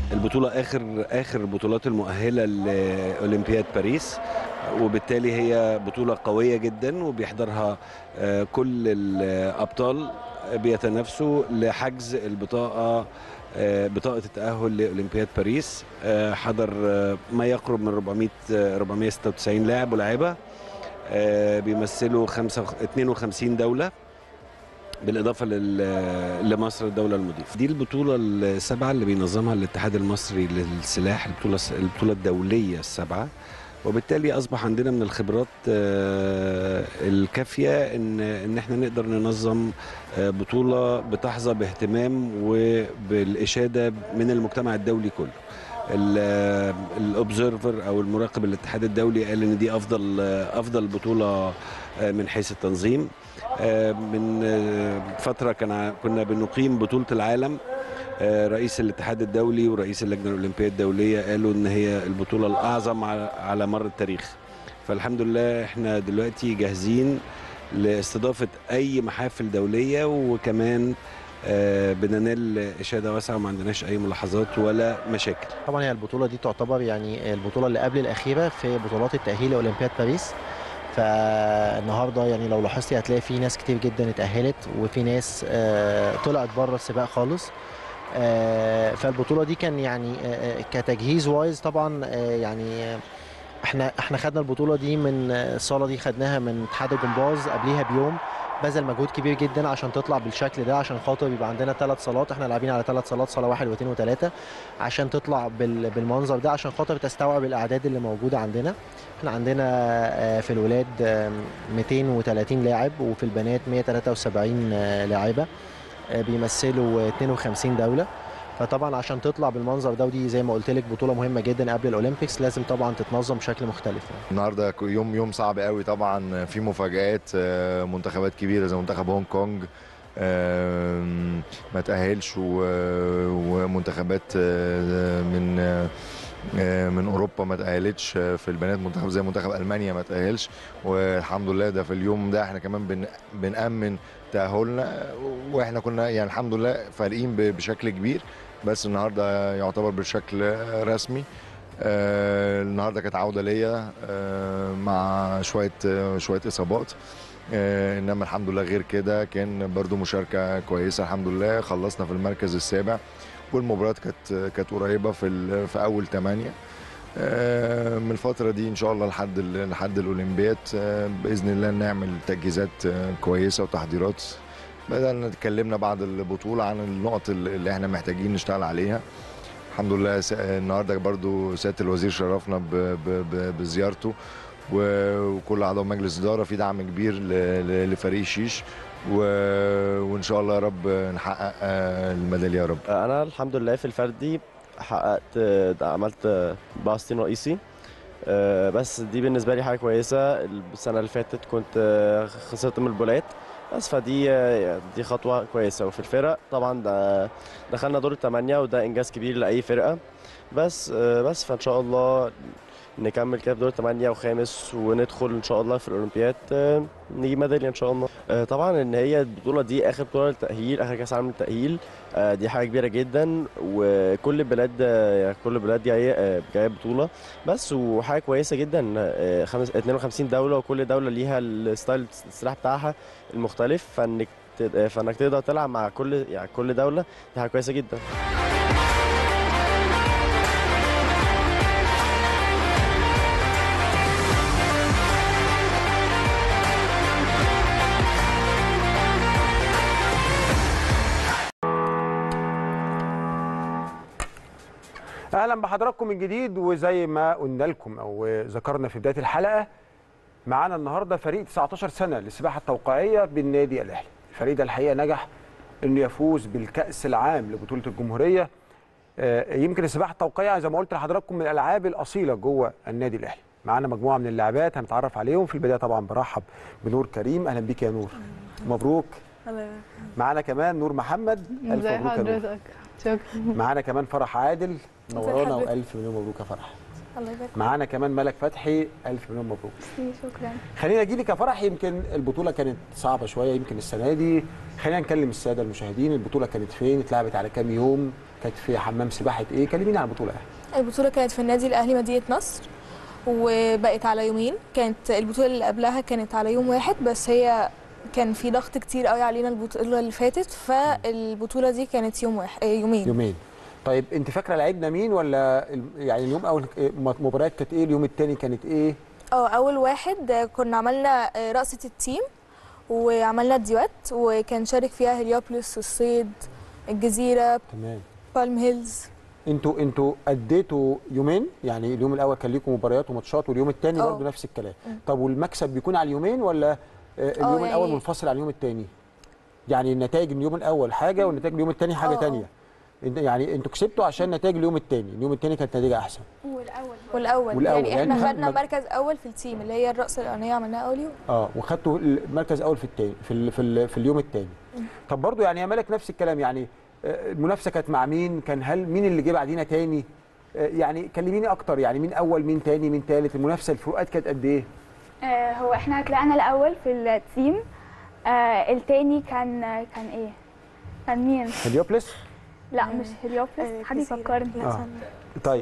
البطوله اخر اخر البطولات المؤهله لاولمبياد باريس وبالتالي هي بطوله قويه جدا وبيحضرها آه، كل الابطال بيتنافسوا لحجز البطاقه آه، بطاقه التاهل لاولمبياد باريس آه، حضر آه، ما يقرب من 400 آه، 496 لاعب ولاعبه آه، بيمثلوا خمسة 52 دوله بالاضافه لل- لمصر الدوله المضيفه دي البطوله السبعه اللي بينظمها الاتحاد المصري للسلاح البطوله البطوله الدوليه السبعه وبالتالي اصبح عندنا من الخبرات آه، الكافيه ان ان احنا نقدر ننظم آه، بطوله بتحظى باهتمام وبالاشاده من المجتمع الدولي كله الاوبزرفر او المراقب الاتحاد الدولي قال ان دي افضل افضل بطوله آه، من حيث التنظيم آه، من آه، فتره كان ع- كنا بنقيم بطوله العالم آه، رئيس الاتحاد الدولي ورئيس اللجنه الاولمبيه الدوليه قالوا ان هي البطوله الاعظم على على مر التاريخ فالحمد لله احنا دلوقتي جاهزين لاستضافه اي محافل دوليه وكمان آه، بننال اشاده واسعه وما عندناش اي ملاحظات ولا مشاكل طبعا هي البطوله دي تعتبر يعني البطوله اللي قبل الاخيره في بطولات التاهيل لاولمبياد باريس فالنهارده يعني لو لاحظتي هتلاقي في ناس كتير جدا اتاهلت وفي ناس آه، طلعت بره السباق خالص آه، فالبطوله دي كان يعني آه، آه، كتجهيز وايز طبعا آه، يعني آه، احنا احنا خدنا البطوله دي من آه، الصاله دي خدناها من اتحاد الجمباز قبليها بيوم بذل مجهود كبير جدا عشان تطلع بالشكل ده عشان خاطر يبقى عندنا ثلاث صالات احنا لاعبين على ثلاث صالات صاله واحد واثنين وثلاثه عشان تطلع بال- بالمنظر ده عشان خاطر تستوعب الاعداد اللي موجوده عندنا احنا عندنا آه، في الولاد آه، 230 لاعب وفي البنات 173 آه، لاعبه آه، بيمثلوا 52 دوله فطبعا عشان تطلع بالمنظر ده ودي زي ما قلت لك بطوله مهمه جدا قبل الاولمبيكس لازم طبعا تتنظم بشكل مختلف يعني. النهارده يوم يوم صعب قوي طبعا في مفاجآت آه، منتخبات كبيره زي منتخب هونج كونج آم، ما تأهلش و- ومنتخبات آه، من آه، من اوروبا ما تأهلتش آه، في البنات منتخب زي منتخب المانيا ما تأهلش والحمد لله ده في اليوم ده احنا كمان بن بنأمن تأهلنا واحنا كنا يعني الحمد لله فارقين ب- بشكل كبير بس النهارده يعتبر بشكل رسمي آه، النهارده كانت عوده ليا آه، مع شويه آه، شويه اصابات آه، انما الحمد لله غير كده كان برضو مشاركه كويسه الحمد لله خلصنا في المركز السابع والمباريات كانت كانت قريبه في ال- في اول ثمانيه آه، من الفتره دي ان شاء الله لحد ال- لحد الاولمبياد آه، باذن الله نعمل تجهيزات آه، كويسه وتحضيرات بدأنا اتكلمنا بعد البطوله عن النقط اللي احنا محتاجين نشتغل عليها الحمد لله س- النهارده برضو سياده الوزير شرفنا ب- ب- ب- بزيارته و- وكل اعضاء مجلس الاداره في دعم كبير ل- ل- لفريق شيش و- وان شاء الله يا رب نحقق آه، الميداليه يا رب انا الحمد لله في الفردي حققت عملت باستين رئيسي آه، بس دي بالنسبه لي حاجه كويسه السنه اللي فاتت كنت آه، خسرت من البولات بس فدي آه، دي خطوه كويسه وفي الفرق طبعا ده دخلنا دور الثمانيه وده انجاز كبير لاي فرقه بس آه، بس فان شاء الله نكمل كده في دور الثمانية وخامس وندخل ان شاء الله في الاولمبياد آه، نجيب ميداليه ان شاء الله آه، طبعا ان هي البطوله دي اخر بطوله للتاهيل اخر كاس عالم للتاهيل آه، دي حاجه كبيره جدا وكل البلاد آه، يعني كل البلاد جايه آه، جايه بطوله بس وحاجه كويسه جدا آه، خمس 52 دوله وكل دوله ليها الستايل السلاح بتاعها المختلف فانك ت- آه، فانك تقدر تلعب مع كل يعني كل دوله دي حاجه كويسه جدا اهلا بحضراتكم من جديد وزي ما قلنا لكم او ذكرنا في بدايه الحلقه معانا النهارده فريق 19 سنه للسباحه التوقيعيه بالنادي الاهلي الفريق ده الحقيقه نجح انه يفوز بالكاس العام لبطوله الجمهوريه آه، يمكن السباحه التوقيعيه زي ما قلت لحضراتكم من الالعاب الاصيله جوه النادي الاهلي معانا مجموعه من اللاعبات هنتعرف عليهم في البدايه طبعا برحب بنور كريم اهلا بيك يا نور مبروك الله معانا كمان نور محمد الف ازي مبروك يا نور حضرتك شكرا معانا كمان فرح عادل نورانا حضرتك؟ والف مليون مبروك يا فرح الله يبارك معانا كمان ملك فتحي الف مليون مبروك فيك شكرا خلينا اجي لك يا فرح يمكن البطوله كانت صعبه شويه يمكن السنه دي خلينا نكلم الساده المشاهدين البطوله كانت فين اتلعبت على كام يوم كانت في حمام سباحه ايه كلميني عن البطوله يعني. البطولة كانت في النادي الأهلي مدينة نصر وبقت على يومين كانت البطولة اللي قبلها كانت على يوم واحد بس هي كان في ضغط كتير قوي علينا البطولة اللي فاتت فالبطولة دي كانت يوم واحد آه، يومين يومين طيب انت فاكره لعبنا مين ولا ال- يعني اليوم اول مباريات كانت ايه اليوم الثاني كانت ايه اه أول واحد آه، كنا عملنا آه، رقصة التيم وعملنا ديوات وكان شارك فيها هليوبلس الصيد الجزيرة تمام بالم هيلز انتوا انتوا اديتوا يومين يعني اليوم الاول كان ليكم مباريات وماتشات واليوم الثاني اه. برضه نفس الكلام طب والمكسب بيكون على اليومين ولا آه، اليوم يعني- الاول منفصل عن اليوم الثاني يعني النتائج اليوم الاول حاجه والنتائج اليوم الثاني حاجه اه، اه. ثانيه يعني انتوا كسبتوا عشان نتائج اليوم الثاني اليوم الثاني كانت نتيجه احسن والأول والأول، يعني يعني احنا خد- خدنا مج- مركز أول في التيم اللي هي الرقصة الأولانية عملناها أول يوم اه وخدتوا المركز الاول في الثاني في ال في, ال في اليوم الثاني طب برضو يعني يا مالك نفس الكلام يعني آه، المنافسه كانت مع مين كان هل مين اللي جه بعدينا تاني آه، يعني كلميني اكتر يعني مين اول مين تاني مين تالت المنافسه الفروقات كانت قد ايه آه، هو احنا طلعنا الاول في التيم آه التاني كان كان ايه كان مين هليوبلس لا مش هليوبلس حد يفكرني اه طيب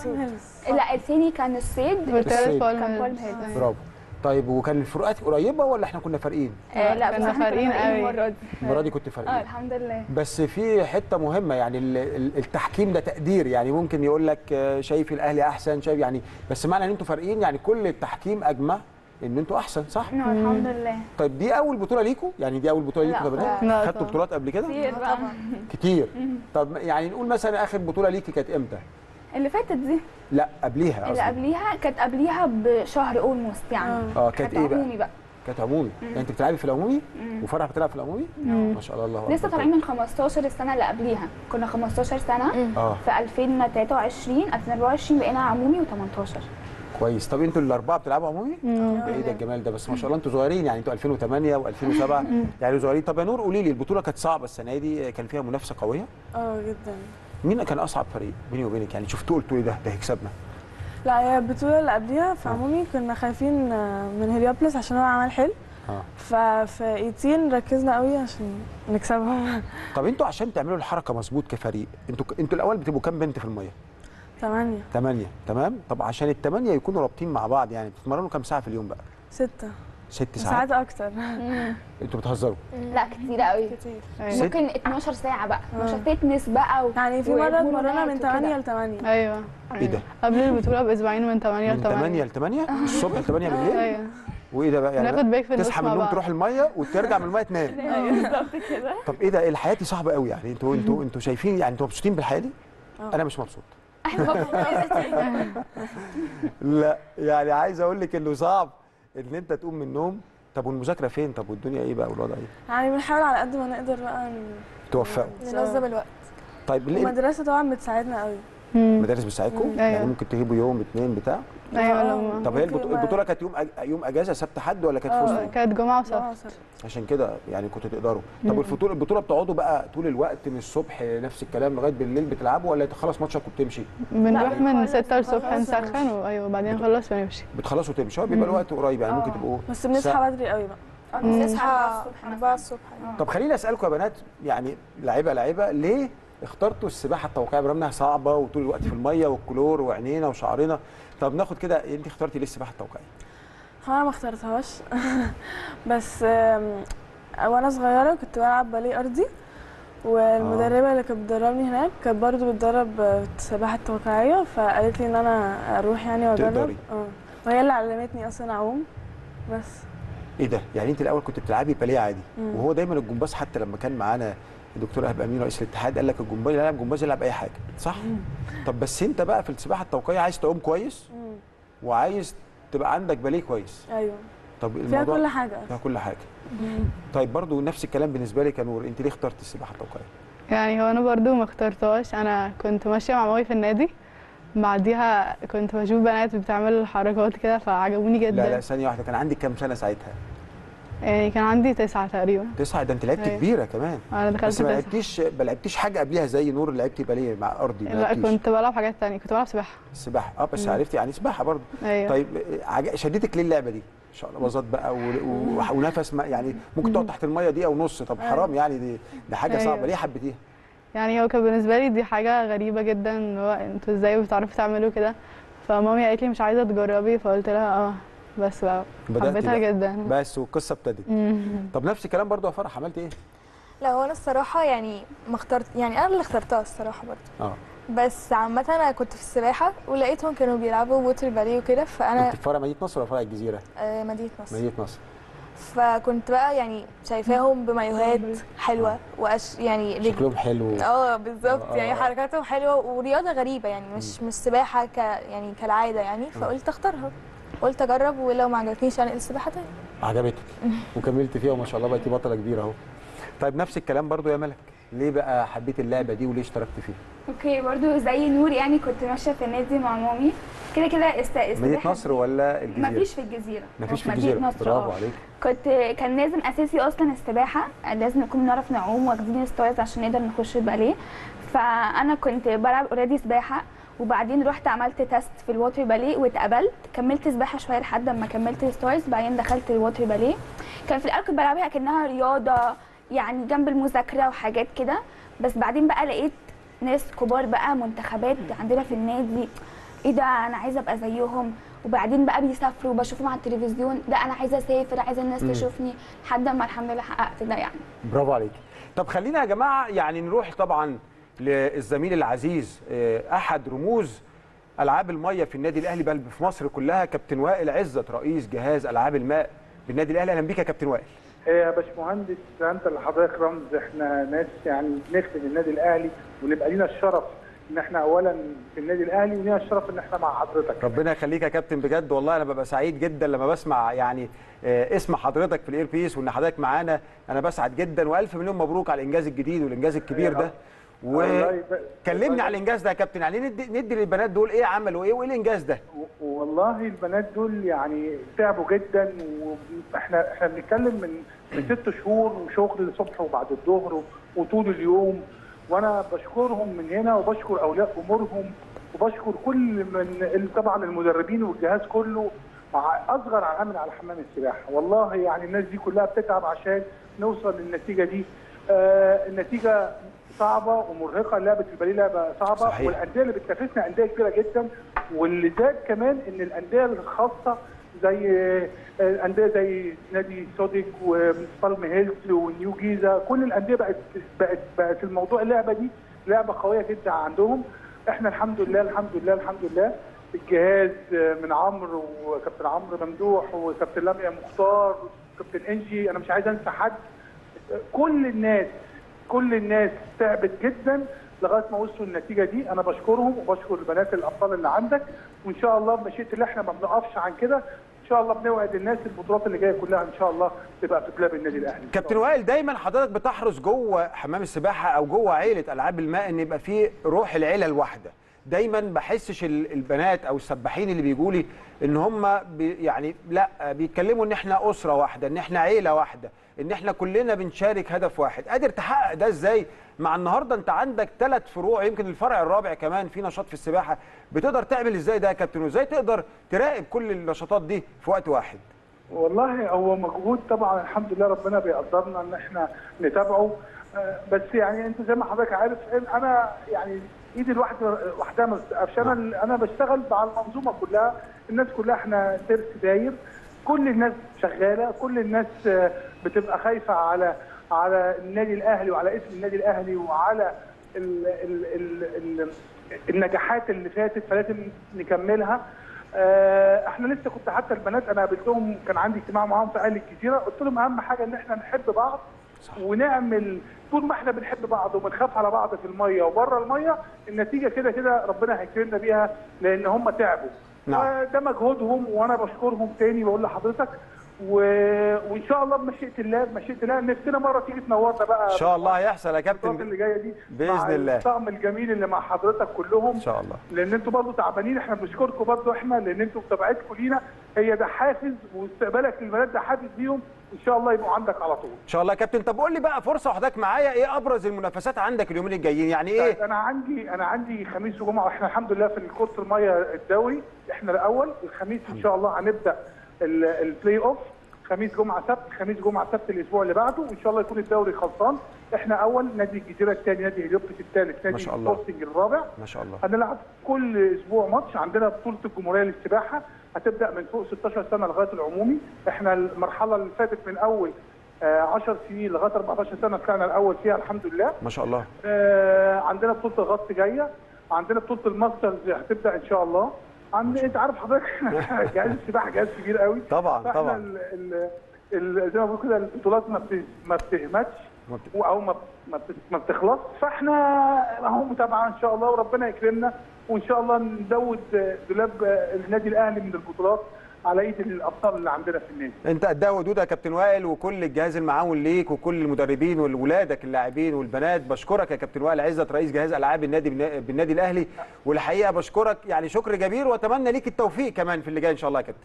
لا التاني كان الصيد الصيد. والتالت بالم كان بالم هيلز. هيلز. برافو طيب وكان الفروقات قريبه ولا احنا كنا فارقين آه لا كنا بس احنا فارقين قوي. المره دي المره دي كنت اه فارقين الحمد لله بس في حته مهمه يعني ال- ال- التحكيم ده تقدير يعني ممكن يقول لك آه، شايف الاهلي احسن شايف يعني بس معنى ان انتوا فارقين يعني كل التحكيم اجمع ان انتوا احسن صح نعم الحمد لله طيب دي اول بطوله ليكوا يعني دي اول بطوله ليكوا لا يا بنات لا خدتوا طبعا. بطولات قبل كده كتير بقى كتير طب يعني نقول مثلا اخر بطوله ليكي كانت امتى اللي فاتت دي لا قبليها اللي قصدي قبليها كانت قبليها بشهر اولموست يعني اه كانت ايه بقى عمومي بقى كانت عمومي يعني انت بتلعبي في العمومي وفرح بتلعب في العمومي ما شاء الله الله لسه أكبر. طالعين من 15 السنه اللي قبليها كنا 15 سنه اه في 2023 2024 بقينا عمومي و18 كويس طب انتوا الاربعه بتلعبوا عمومي ده ايه ده الجمال ده بس ما شاء الله انتوا صغيرين يعني انتوا 2008 و2007 يعني صغيرين طب يا نور قولي لي البطوله كانت صعبه السنه دي كان فيها منافسه قويه اه جدا مين كان اصعب فريق بيني وبينك يعني شفتوا قلتوا ايه ده ده هيكسبنا لا هي البطولة اللي قبليها في عمومي كنا خايفين آه، من هليوبلس عشان هو عمل حلو اه ففي 18 ركزنا قوي عشان نكسبهم طب انتوا عشان تعملوا الحركه مظبوط كفريق انتوا انتوا الاول بتبقوا كام بنت في الميه ثمانية ثمانية تمام طب عشان الثمانية يكونوا رابطين مع بعض يعني بتتمرنوا كام ساعة في اليوم بقى؟ ستة ست ساعات ساعات أكتر انتوا بتهزروا لا كتير قوي كتير أيوة. ممكن 12 ساعه بقى 12 فتنس بقى و... يعني في مرة اتمرنا من 8 ل 8 ايوه ايه ده؟ قبل البطوله باسبوعين من 8 ل من 8 8 ل 8 الصبح ل 8 بالليل ايوه وايه ده بقى يعني ناخد بريك في النص تصحى من مع النوم بعض. تروح الميه وترجع من الميه تنام بالظبط كده طب ايه ده الحياه دي صعبه قوي يعني انتوا انتوا انتوا شايفين يعني انتوا مبسوطين بالحياه دي؟ انا مش مبسوط لا يعني عايز اقول لك انه صعب ان انت تقوم من النوم طب والمذاكره فين طب والدنيا ايه بقى والوضع ايه؟ يعني بنحاول على قد ما نقدر بقى ن- توفقوا ننظم الوقت طيب ليه المدرسة طبعا بتساعدنا قوي مم. المدارس بتساعدكم؟ أيوة. يعني ممكن تجيبوا يوم اثنين بتاع ايوه آه. لما طب هي ممكن البطو- ما- البطوله كانت يوم أج... يوم اجازه سبت حد ولا كانت في وسط آه. اليوم؟ كانت جمعه وسبت اه صح. عشان كده يعني كنتوا تقدروا طب البطوله البطوله بتقعدوا بقى طول الوقت من الصبح نفس الكلام لغايه بالليل بتلعبوا ولا تخلص ماتشك وبتمشي بنروح من بنخلص- 6 الصبح بنخلص نسخن وايوه بعدين نخلص ونمشي بتخلصوا وتمشوا بيبقى الوقت قريب يعني ممكن تبقوا بس بنصحى ساعة. بدري قوي بقى بنصحى 4 الصبح طب خليني اسالكم يا بنات يعني لعيبه لعيبه ليه اخترتوا السباحه التوقيعيه برغم انها صعبه وطول الوقت في الميه والكلور وعينينا وشعرنا طب ناخد كده انت اخترتي ليه السباحه التوقيعيه؟ هو انا ما اخترتهاش بس آم، وانا صغيره كنت بلعب باليه ارضي والمدربه اللي كانت بتدربني هناك كانت برضو بتدرب آه، السباحه التوقيعيه فقالت لي ان انا اروح يعني واجرب تقدري. اه وهي اللي علمتني اصلا اعوم بس ايه ده؟ يعني انت الاول كنت بتلعبي باليه عادي مم. وهو دايما الجمباز حتى لما كان معانا الدكتور ايهاب امين رئيس الاتحاد قال لك الجمباز يلعب جمباز يلعب اي حاجه صح؟ طب بس انت بقى في السباحه التوقيعيه عايز تعوم كويس مم. وعايز تبقى عندك باليه كويس ايوه طب فيها الموضوع كل حاجه فيها كل حاجه طيب برضو نفس الكلام بالنسبه لك يا نور انت ليه اخترت السباحه التوقيعيه؟ يعني هو انا برضو ما اخترتهاش انا كنت ماشيه مع مامي في النادي بعديها كنت بشوف بنات بتعمل الحركات كده فعجبوني جدا لا لا ثانيه واحده كان عندك كام سنه ساعتها؟ يعني كان عندي تسعة تقريبا تسعه ده انت لعبت أيوة. كبيره كمان انا دخلت بس ما تسعة لعبتيش ما لعبتيش حاجه قبلها زي نور اللي لعبتي باليه مع ارضي ما لا لعبتيش. كنت بلعب حاجات تانية كنت بلعب سباحة السباحه اه بس عرفتي يعني سباحه برضو ايوه طيب عج- شدتك ليه اللعبه دي؟ شقلباظات بقى و... و... ونفس ما يعني ممكن تقعد تحت الميه دقيقه ونص طب حرام يعني دي دي حاجه أيوة. صعبه ليه حبيتيها؟ يعني هو كان بالنسبه لي دي حاجه غريبه جدا ان هو انتوا ازاي بتعرفوا تعملوا كده فمامي قالت لي مش عايزه تجربي فقلت لها اه بس بقى بدأتي حبيتها بقى. جدا بس والقصه ابتدت مم. طب نفس الكلام برضو يا فرح عملت ايه لا هو انا الصراحه يعني ما اخترت يعني انا اللي اخترتها الصراحه برضه اه بس عامه انا كنت في السباحه ولقيتهم كانوا بيلعبوا ووتر باليه وكده فانا كنت في فرع مدينه نصر ولا فرع الجزيره آه، مدينه نصر مدينه نصر فكنت بقى يعني شايفاهم بمايوهات حلوه وأش يعني رجل شكلهم حلو اه بالظبط آه. يعني حركاتهم حلوه ورياضه غريبه يعني مش مش سباحه ك يعني كالعاده يعني فقلت اختارها قلت اجرب ولو ما عجبتنيش انقل السباحه تاني عجبتك وكملت فيها وما شاء الله بقيتي بطله كبيره اهو طيب نفس الكلام برضو يا ملك ليه بقى حبيت اللعبه دي وليه اشتركت فيها اوكي برضو زي نور يعني كنت ماشيه في النادي مع مامي كده كده است... مدينه السباحة- نصر ولا الجزيره مفيش في الجزيره مفيش في مدينة الجزيره نصر برافو اه. عليك كنت كان لازم اساسي اصلا السباحه لازم نكون نعرف نعوم واخدين ستايلز عشان نقدر نخش الباليه فانا كنت بلعب اوريدي سباحه وبعدين رحت عملت تيست في الووتر باليه واتقبلت كملت سباحه شويه لحد ما كملت ستايلز بعدين دخلت الووتر باليه كان في الاول كنت بلعبها كانها رياضه يعني جنب المذاكره وحاجات كده بس بعدين بقى لقيت ناس كبار بقى منتخبات عندنا في النادي ايه ده انا عايزه ابقى زيهم وبعدين بقى بيسافروا وبشوفهم على التلفزيون لا انا عايزه اسافر عايزه الناس تشوفني لحد ما الحمد لله حققت ده يعني برافو عليك طب خلينا يا جماعه يعني نروح طبعا للزميل العزيز آه، احد رموز العاب الميه في النادي الاهلي بل في مصر كلها كابتن وائل عزت رئيس جهاز العاب الماء بالنادي الاهلي اهلا بيك يا كابتن وائل إيه يا باشمهندس ده انت اللي حضرتك رمز احنا ناس يعني بنخدم النادي الاهلي ونبقى لينا الشرف ان احنا اولا في النادي الاهلي ولينا الشرف ان احنا مع حضرتك ربنا يخليك يا كابتن بجد والله انا ببقى سعيد جدا لما بسمع يعني آه، اسم حضرتك في الاير بيس وان حضرتك معانا انا بسعد جدا والف مليون مبروك على الانجاز الجديد والانجاز الكبير ده الله يبارك- وكلمني على الانجاز ده يا كابتن يعني ندي, ندي للبنات دول ايه عملوا ايه وايه الانجاز ده و- والله البنات دول يعني تعبوا جدا واحنا احنا بنتكلم من من ست شهور وشغل الصبح وبعد الظهر وطول اليوم وانا بشكرهم من هنا وبشكر اولياء امورهم وبشكر كل من طبعا المدربين والجهاز كله مع اصغر عامل على حمام السباحه والله يعني الناس دي كلها بتتعب عشان نوصل للنتيجه دي آه النتيجه صعبه ومرهقه لعبه الباليه لعبه صعبه صحيح. والانديه اللي بتنافسنا انديه كبيره جدا واللي زاد كمان ان الانديه الخاصه زي آه، انديه زي نادي سودك وبالم هيلز ونيو جيزه كل الانديه بقت بقت بقت الموضوع اللعبه دي لعبه قويه جدا عندهم احنا الحمد لله الحمد لله الحمد لله الجهاز آه، من عمرو وكابتن عمرو ممدوح وكابتن لميا مختار وكابتن انجي انا مش عايز انسى حد كل الناس كل الناس تعبت جدا لغايه ما وصلوا النتيجه دي انا بشكرهم وبشكر البنات الابطال اللي عندك وان شاء الله بمشيئه الله احنا ما بنقفش عن كده ان شاء الله بنوعد الناس البطولات اللي جايه كلها ان شاء الله تبقى في بلاد النادي الاهلي كابتن وائل دايما حضرتك بتحرص جوه حمام السباحه او جوه عيله العاب الماء ان يبقى فيه روح العيله الواحده دايما بحسش ال- البنات او السباحين اللي بيجوا لي ان هم بي يعني لا بيتكلموا ان احنا اسره واحده ان احنا عيله واحده ان احنا كلنا بنشارك هدف واحد قادر تحقق ده ازاي مع النهارده انت عندك ثلاث فروع يمكن الفرع الرابع كمان في نشاط في السباحه بتقدر تعمل ازاي ده يا كابتن وازاي تقدر تراقب كل النشاطات دي في وقت واحد والله هو مجهود طبعا الحمد لله ربنا بيقدرنا ان احنا نتابعه آه، بس يعني انت زي ما حضرتك عارف انا يعني ايدي الواحده وحدها ما بتقفش انا انا بشتغل مع المنظومه كلها الناس كلها احنا ترس داير كل الناس شغاله كل الناس آه، بتبقى خايفه على على النادي الاهلي وعلى اسم النادي الاهلي وعلى ال ال ال ال النجاحات اللي فاتت فلازم نكملها آه، احنا لسه كنت حتى البنات انا قابلتهم كان عندي اجتماع معاهم في اهل الجزيره قلت لهم اهم حاجه ان احنا نحب بعض ونعمل طول ما احنا بنحب بعض وبنخاف على بعض في الميه وبره الميه النتيجه كده كده ربنا هيكرمنا بيها لان هم تعبوا نعم. وده مجهودهم وانا بشكرهم تاني بقول لحضرتك و... وان شاء الله بمشيئه الله بمشيئه الله نفسنا مره تيجي تنورنا بقى ان شاء الله هيحصل يا البطولات كابتن اللي جايه دي بإذن مع الله. الطقم الجميل اللي مع حضرتك كلهم ان شاء الله لان انتوا برضه تعبانين احنا بنشكركم برضه احنا لان انتوا متابعتكم لينا هي ده حافز واستقبالك للبنات ده حافز ليهم ان شاء الله يبقوا عندك على طول. ان شاء الله يا كابتن طب قول لي بقى فرصه وحضرتك معايا ايه ابرز المنافسات عندك اليومين الجايين يعني ايه انا عندي انا عندي خميس وجمعه واحنا الحمد لله في كره الميه الدوري احنا الاول الخميس ان شاء الله هنبدا ال- البلاي اوف خ- خميس جمعه سبت خميس جمعه سبت الاسبوع اللي بعده وان شاء الله يكون الدوري خلصان احنا اول نادي الجزيره الثاني نادي هليوبوليس الثالث نادي شاء الله. سبورتنج الرابع ما شاء الله هنلعب كل اسبوع ماتش عندنا بطوله الجمهوريه للسباحه هتبدا من فوق 16 سنه لغايه العمومي احنا المرحله اللي فاتت من اول آه، 10 سنين لغايه 14 سنه طلعنا الاول فيها الحمد لله ما شاء الله آه، عندنا بطوله الغطس جايه عندنا بطوله الماسترز هتبدا ان شاء الله عند انت عارف حضرتك جهاز السباحه جهاز كبير قوي طبعا فاحنا طبعا ال- ال- ال- زي ما بقول كده البطولات ما بت- ما بتهمتش ما بت- او ما ما بت- ما بتخلص فاحنا اهو متابعه ان شاء الله وربنا يكرمنا وان شاء الله نزود دولاب النادي الاهلي من البطولات على ايد الابطال اللي عندنا في النادي انت قدها ودود يا كابتن وائل وكل الجهاز المعاون ليك وكل المدربين وولادك اللاعبين والبنات بشكرك يا كابتن وائل عزت رئيس جهاز العاب النادي بالنا- بالنادي الاهلي والحقيقه بشكرك يعني شكر جبير واتمنى ليك التوفيق كمان في اللي جاي ان شاء الله يا كابتن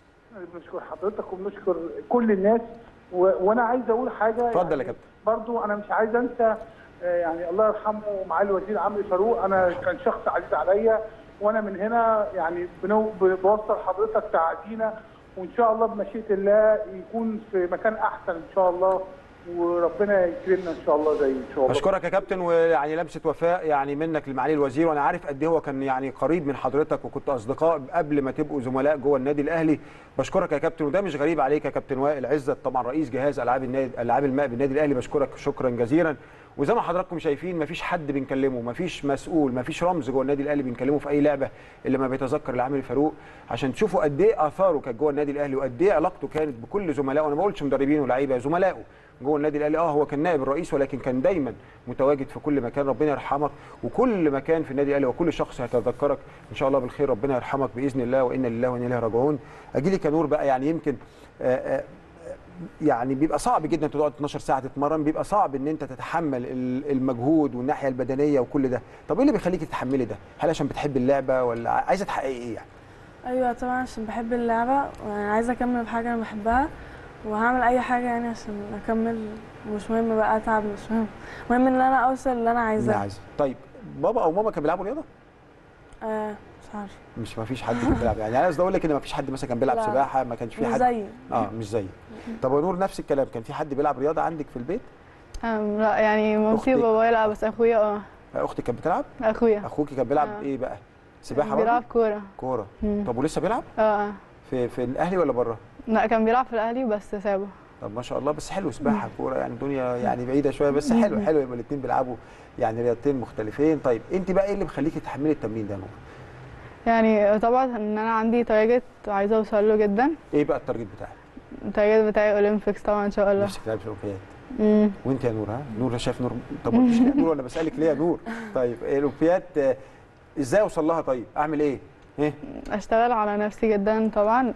بنشكر حضرتك وبنشكر كل الناس و... وانا عايز اقول حاجه اتفضل يا يعني كابتن. برضو انا مش عايز انسى آه، يعني الله يرحمه معالي الوزير عمرو فاروق انا كان شخص عزيز عليا وانا من هنا يعني بنو... بوصل حضرتك تعدينا وان شاء الله بمشيئه الله يكون في مكان احسن ان شاء الله وربنا يكرمنا ان شاء الله زي ان شاء الله اشكرك يا كابتن ويعني لمسه وفاء يعني منك لمعالي الوزير وانا عارف قد ايه هو كان يعني قريب من حضرتك وكنت اصدقاء قبل ما تبقوا زملاء جوه النادي الاهلي بشكرك يا كابتن وده مش غريب عليك يا كابتن وائل عزت طبعا رئيس جهاز العاب النادي العاب الماء بالنادي الاهلي بشكرك شكرا جزيلا وزي ما حضراتكم شايفين مفيش حد بنكلمه مفيش مسؤول مفيش رمز جوه النادي الاهلي بنكلمه في اي لعبه الا ما بيتذكر العامل فاروق عشان تشوفوا قد ايه اثاره كانت جوه النادي الاهلي وقد ايه علاقته كانت بكل زملائه انا ما بقولش مدربين ولاعيبه زملائه جوه النادي الاهلي اه هو كان نائب الرئيس ولكن كان دايما متواجد في كل مكان ربنا يرحمك وكل مكان في النادي الاهلي وكل شخص هيتذكرك ان شاء الله بالخير ربنا يرحمك باذن الله وانا لله وانا اليه راجعون اجي لك يا نور بقى يعني يمكن آآ آآ يعني بيبقى صعب جدا انت تقعد 12 ساعه تتمرن بيبقى صعب ان انت تتحمل ال- المجهود والناحيه البدنيه وكل ده طب ايه اللي بيخليك تتحملي ده هل عشان بتحبي اللعبه ولا عايزه تحققي ايه يعني ايوه طبعا عشان بحب اللعبه وانا عايزه اكمل بحاجه انا بحبها وهعمل اي حاجه يعني عشان اكمل مش مهم بقى اتعب مش مهم المهم ان انا اوصل اللي انا لا عايزاه عايزه طيب بابا او ماما كانوا بيلعبوا رياضه آه مش عارفه مش ما فيش حد كان بيلعب يعني انا قصدي اقول لك ان ما فيش حد مثلا كان بيلعب لا. سباحه ما كانش في مش حد زيي اه مش زيي طب يا نور نفس الكلام كان في حد بيلعب رياضه عندك في البيت أم لا يعني مامتي أختك؟ وبابايا لا بس اخويا اه آه، اختك كانت بتلعب اخويا اخوك كان بيلعب آه. ايه بقى سباحه بيلعب برضه كوره كوره مم. طب ولسه بيلعب اه اه في في الاهلي ولا بره لا كان بيلعب في الاهلي بس سابه طب ما شاء الله بس حلو سباحه كوره يعني الدنيا يعني بعيده شويه بس حلو حلو يبقى الاثنين بيلعبوا يعني رياضتين مختلفين طيب انت بقى ايه اللي مخليكي تحملي التمرين ده يا نور يعني طبعا ان انا عندي تارجت وعايزه اوصل له جدا ايه بقى التارجت بتاعك التارجت بتاعي اولمبيكس طبعا ان شاء الله نفسك تلعبي في الاولمبياد مم. وانت يا نور ها نور شايف نور طب ما قلتش ليه يا نور ولا بسالك ليه يا نور طيب الاولمبياد آه، ازاي اوصل لها طيب اعمل ايه ايه اشتغل على نفسي جدا طبعا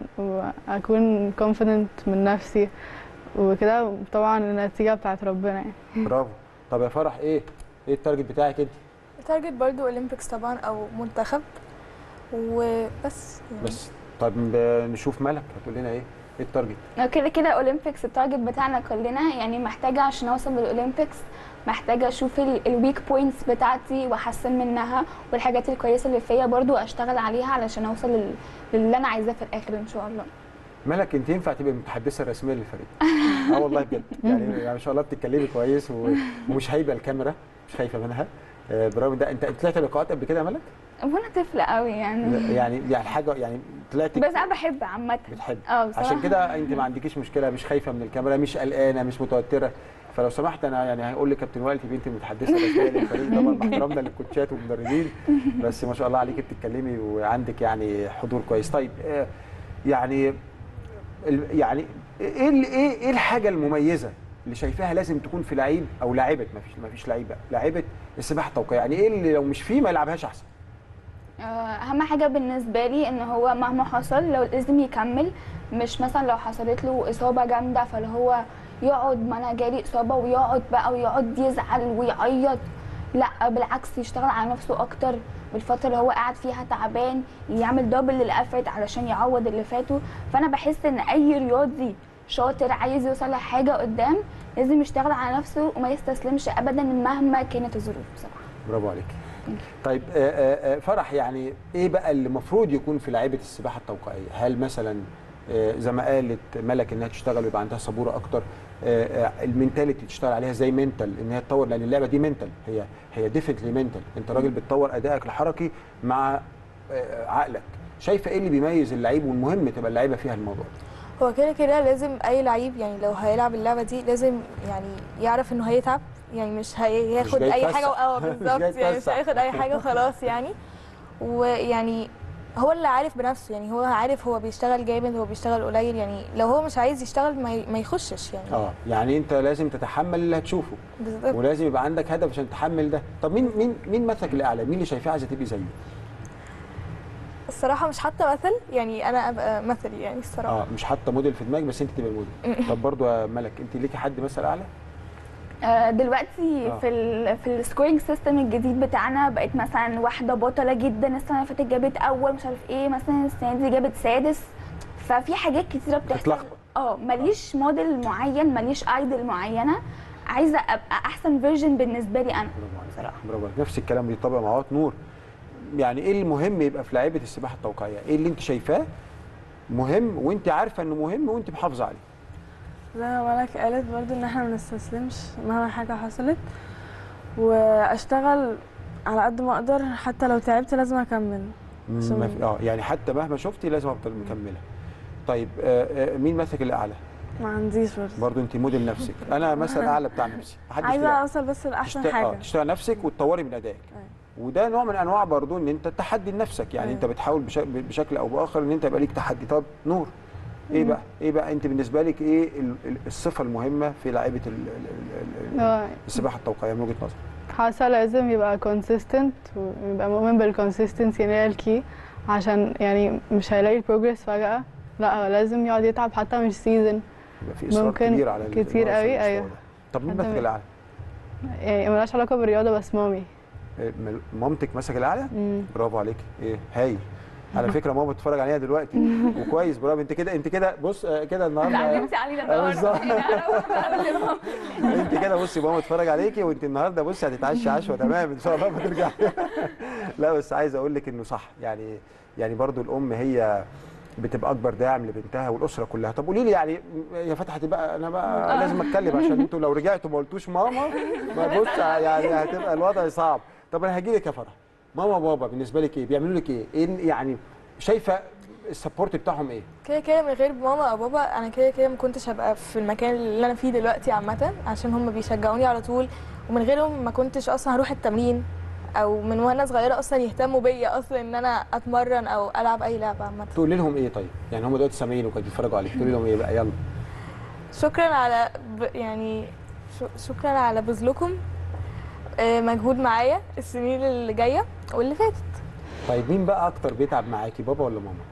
واكون confident من نفسي وكده طبعا النتيجه بتاعت ربنا يعني برافو طب يا فرح ايه ايه التارجت بتاعك انت تارجت برضو اولمبيكس طبعا او منتخب وبس يعني بس طب ب- نشوف ملك هتقول لنا ايه ايه التارجت كده كده اولمبيكس التارجت بتاعنا كلنا يعني محتاجه عشان اوصل للاولمبيكس محتاجه اشوف الويك بوينتس بتاعتي واحسن منها والحاجات الكويسه اللي فيا برضو اشتغل عليها علشان اوصل لل- للي انا عايزاه في الاخر ان شاء الله ملك انت ينفع تبقى المتحدثه الرسميه للفريق اه والله بجد يعني يعني ما شاء الله بتتكلمي كويس و- ومش هايبه الكاميرا مش خايفه منها آه، برغم ده انت انت طلعت لقاءات قبل كده يا ملك وانا طفله قوي يعني يعني يعني حاجه يعني طلعت بس انا بحب عامه بتحب اه بصراحه عشان كده انت ما عندكيش مشكله مش خايفه من الكاميرا مش قلقانه مش متوتره فلو سمحت انا يعني هقول لك كابتن وائل تبقي انت المتحدثه الرسميه للفريق طبعا مع احترامنا للكوتشات والمدربين بس ما شاء الله عليكي بتتكلمي وعندك يعني حضور كويس طيب آه، يعني ال- يعني ايه ال- ايه ايه الحاجه المميزه اللي شايفاها لازم تكون في لعيب او لاعبه ما فيش ما فيش لعيبه لاعبه السباحه التوقيعيه يعني ايه اللي لو مش فيه ما يلعبهاش احسن آه، اهم حاجه بالنسبه لي ان هو مهما حصل لو لازم يكمل مش مثلا لو حصلت له اصابه جامده فاللي هو يقعد ما انا جالي اصابه ويقعد بقى ويقعد يزعل ويعيط لا بالعكس يشتغل على نفسه اكتر بالفتره اللي هو قاعد فيها تعبان يعمل دبل للافرت علشان يعوض اللي فاته فانا بحس ان اي رياضي شاطر عايز يوصل لحاجه قدام لازم يشتغل على نفسه وما يستسلمش ابدا مهما كانت الظروف بصراحه برافو عليك طيب آه، آه، آه، فرح يعني ايه بقى اللي المفروض يكون في لعيبه السباحه التوقيعيه هل مثلا آه، زي ما قالت ملك انها تشتغل ويبقى عندها صبوره اكتر آه، آه، المينتاليتي تشتغل عليها زي منتال ان هي تطور لان اللعبه دي منتال هي هي ديفنتلي منتال انت راجل بتطور ادائك الحركي مع آه، عقلك شايفه ايه اللي بيميز اللعيب والمهم تبقى اللعيبه فيها الموضوع ده؟ هو كده كده لازم اي لعيب يعني لو هيلعب اللعبه دي لازم يعني يعرف انه هيتعب يعني مش هياخد جاي اي يتفسح. حاجه اه مش بالظبط جاي يعني مش يتفسح. هياخد اي حاجه خلاص يعني ويعني هو اللي عارف بنفسه يعني هو عارف هو بيشتغل جامد هو بيشتغل قليل يعني لو هو مش عايز يشتغل ما, ي- ما يخشش يعني اه يعني انت لازم تتحمل اللي هتشوفه بالظبط ولازم يبقى عندك هدف عشان تحمل ده طب مين مين مين مثلك الاعلى مين اللي شايفاه عايزه تبقي زيه الصراحه مش حاطه مثل يعني انا ابقى مثل يعني الصراحه اه مش حاطه موديل في دماغك بس انت تبقى الموديل طب برضو يا ملك انت ليكي حد مثل اعلى آه، دلوقتي آه. في ال في السكورينج سيستم الجديد بتاعنا بقت مثلا واحده بطله جدا السنه اللي فاتت جابت اول مش عارف ايه مثلا السنه دي جابت سادس ففي حاجات كتيره بتحصل بتتلخبط. اه ماليش موديل معين ماليش ايدل معينه عايزه ابقى احسن فيرجن بالنسبه لي انا برافو عليك بصراحه برافو عليك نفس الكلام بيطبق مع وقت نور يعني ايه المهم يبقى في لعيبه السباحه التوقيعيه ايه اللي انت شايفاه مهم وانت عارفه انه مهم وانت محافظه عليه زي ما ملك قالت برضو ان احنا ما نستسلمش مهما حاجه حصلت واشتغل على قد ما اقدر حتى لو تعبت لازم اكمل عشان- ما في اه يعني حتى مهما شفتي لازم افضل مكمله طيب آه آه مين مثلك الاعلى ما عنديش برضو برضو انت موديل نفسك انا مثلا اعلى بتاع نفسي محدش عايزه يلعب. اوصل بس لاحسن تشت- حاجه اه تشتغل نفسك وتطوري من ادائك أيوة. وده نوع من انواع برضو ان انت تحدي لنفسك يعني أيوة. انت بتحاول بش- بشكل او باخر ان انت يبقى ليك تحدي طب نور ايه بقى ايه بقى انت بالنسبه لك ايه ال- ال- الصفه المهمه في لعيبه ال- ال- ال- ال- هو السباحه التوقيعيه من وجهه نظرك حاسة لازم يبقى consistent ويبقى مؤمن بالconsistency ان هي الكي عشان يعني مش هيلاقي البروجرس فجأة لا هو لازم يقعد يتعب حتى مش سيزون يبقى في اصرار ممكن كبير على ال- كتير إنه يوصل قوي، للمستوى أيوة. ده. طب مين حد مثلك من- الاعلى يعني ملهاش علاقة بالرياضة بس مامي إيه، مل- مامتك مسك الاعلى مم. برافو عليك ايه هايل على فكره ماما بتتفرج عليها دلوقتي وكويس برافو انت كده انت كده بص آه، كده النهارده علمتي علينا آه، بالظبط. النهارده انت كده بصي ماما اتفرج عليكي وانت النهارده بصي هتتعشى عشوه تمام ان شاء الله ما ترجع لا بس عايز اقول لك انه صح يعني يعني برضو الام هي بتبقى اكبر داعم لبنتها والاسره كلها طب قولي لي يعني يا فتحي بقى انا بقى لازم اتكلم عشان انتوا لو رجعتوا ما قلتوش ماما ما بص يعني هتبقى الوضع صعب طب انا هجي لك يا فرح ماما وبابا بالنسبه لك ايه بيعملوا لك ايه ايه يعني شايفه السبورت بتاعهم ايه كده كده من غير ماما او بابا انا كده كده ما كنتش هبقى في المكان اللي انا فيه دلوقتي عامه عشان هم بيشجعوني على طول ومن غيرهم ما كنتش اصلا هروح التمرين او من وانا صغيره اصلا يهتموا بيا اصلا ان انا اتمرن او العب اي لعبه عامه تقولي لهم ايه طيب يعني هم دلوقتي سامعين وكانوا بيتفرجوا عليك تقولي لهم ايه بقى يلا شكرا على ب... يعني ش... شكرا على بذلكم آه، مجهود معايا السنين اللي جايه واللي فاتت طيب مين بقى اكتر بيتعب معاكي بابا ولا ماما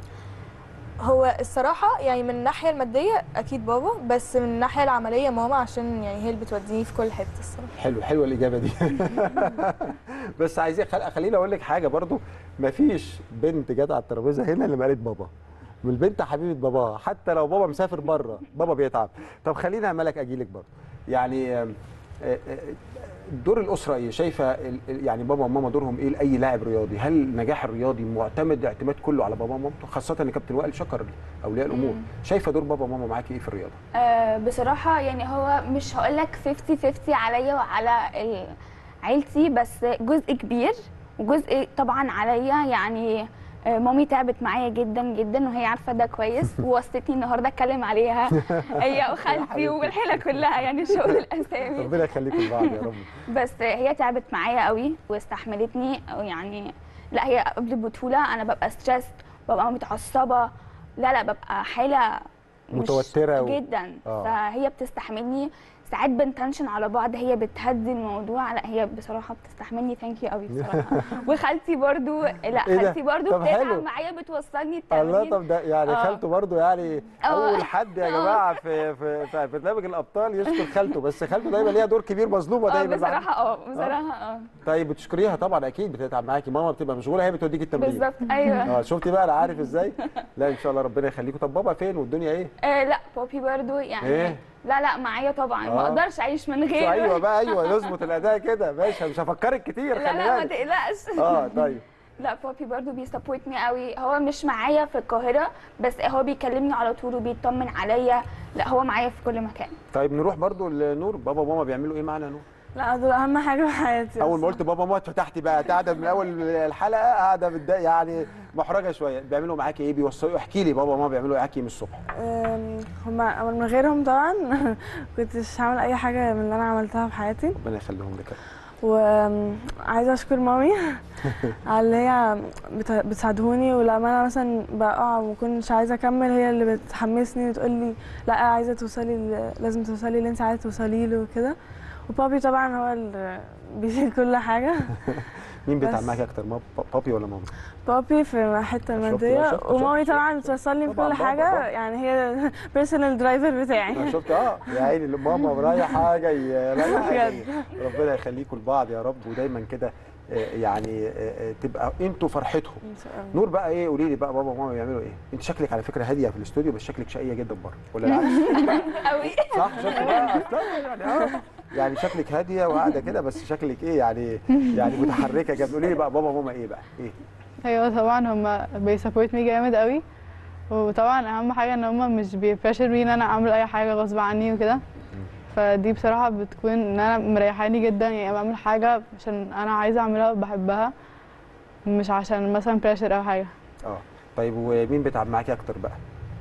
هو الصراحة يعني من الناحية المادية أكيد بابا بس من الناحية العملية ماما عشان يعني هي اللي بتوديني في كل حتة الصراحة حلو حلوه الاجابه دي بس عايزين خل... خليني اقول لك حاجه برضو مفيش بنت جت على الترابيزه هنا اللي ما قالت بابا من البنت حبيبه باباها حتى لو بابا مسافر بره بابا بيتعب طب خلينا يا ملك اجي لك برضو يعني آم، آه، آه، دور الاسره ايه شايفه ال- ال- يعني بابا وماما دورهم ايه لاي لاعب رياضي هل النجاح الرياضي معتمد اعتماد كله على بابا ومامته خاصه ان كابتن وائل شكر اولياء الامور شايفه دور بابا وماما معاكي ايه في الرياضه آه، بصراحة يعني هو مش هقول لك 50 50 عليا وعلى ال- عيلتي بس جزء كبير وجزء طبعا عليا يعني آه، مامي تعبت معايا جدا جدا وهي عارفه ده كويس ووصتني النهارده اتكلم عليها هي وخالتي والحيله كلها يعني شغل الاسامي ربنا يخليكم لبعض يا رب بس هي تعبت معايا قوي واستحملتني يعني لا هي قبل البطوله انا ببقى ستريس ببقى متعصبه لا لا ببقى حاله مش متوترة و- جدا آه. فهي بتستحملني ساعات بنتنشن على بعض هي بتهدي الموضوع لا هي بصراحه بتستحملني ثانك يو قوي بصراحه وخالتي برضو لا إيه ده؟ خالتي برضو طب حلو. بتتعب معايا بتوصلني التمرين الله طب ده يعني آه. خالته برضو يعني آه. اول حد يا آه. جماعه في في في برنامج الابطال يشكر خالته بس خالته دايما ليها دور كبير مظلومه اه دايما بصراحه اه بصراحه اه طيب بتشكريها طبعا اكيد بتتعب معاكي ماما بتبقى مشغوله هي بتوديك التمرين بالظبط ايوه اه شفتي بقى انا عارف ازاي لا ان شاء الله ربنا يخليكم طب بابا فين والدنيا ايه آه لا بوبي برضو يعني إيه؟ لا لا معايا طبعا آه. ما اقدرش اعيش من غيره ايوه بقى ايوه نظبط الاداء كده ماشي مش هفكرك كتير لا خلي لا ما بالك تقلقش اه طيب لا بابي برضو بيسبورتني قوي هو مش معايا في القاهره بس هو بيكلمني على طول وبيطمن عليا لا هو معايا في كل مكان طيب نروح برضو لنور بابا وماما بيعملوا ايه معانا يا نور لا دول اهم حاجه في حياتي اول ما أصلاً. قلت بابا وماما فتحتي بقى قاعده من اول الحلقه قاعده متضايقه يعني محرجه شويه بيعملوا معاكي ايه بيوصلوا احكي لي بابا وماما بيعملوا ايه معاكي من الصبح أم، هما من غيرهم طبعا كنتش هعمل اي حاجه من اللي انا عملتها في حياتي ربنا يخليهم لك وعايزه اشكر مامي على اللي هي بت- بتساعدهوني ولما انا مثلا بقع وما كنتش عايزه اكمل هي اللي بتحمسني وتقول لي لا عايزه توصلي ل- لازم توصلي اللي انت عايزه توصلي له وكده وبابي طبعا هو اللي بيشيل كل حاجه مين بيتعب بس. معاكي اكتر ماما بابي ولا ماما بابي في الحته شفت بقى، الماديه شفت- ومامي شفت- طبعا بتوصلني في طبعاً كل بابا- حاجه بابا. يعني هي بيرسونال درايفر بتاعي أنا شفت اه يا عيني ماما رايحه جايه رايحه جايه ربنا يخليكم لبعض يا رب ودايما كده آه، يعني آه، آه، تبقى انتوا فرحتهم إن شاء الله. نور بقى ايه قولي لي بقى بابا وماما بيعملوا ايه انت شكلك على فكره هاديه في الاستوديو بس شكلك شقيه جدا بره ولا لا قوي صح شفت بقى أصلاً يعني اه يعني شكلك هاديه وقاعده كده بس شكلك ايه يعني يعني متحركه جدا قولي لي بقى بابا وماما ايه بقى ايه ايوه طبعا هما بيسابورت مي جامد قوي وطبعا اهم حاجه ان هما مش بيبريشر مي ان انا اعمل اي حاجه غصب عني وكده فدي بصراحه بتكون ان انا مريحاني جدا يعني بعمل حاجه عشان انا عايزه اعملها وبحبها مش عشان مثلا بريشر او حاجه اه طيب ومين بيتعب معاكي اكتر بقى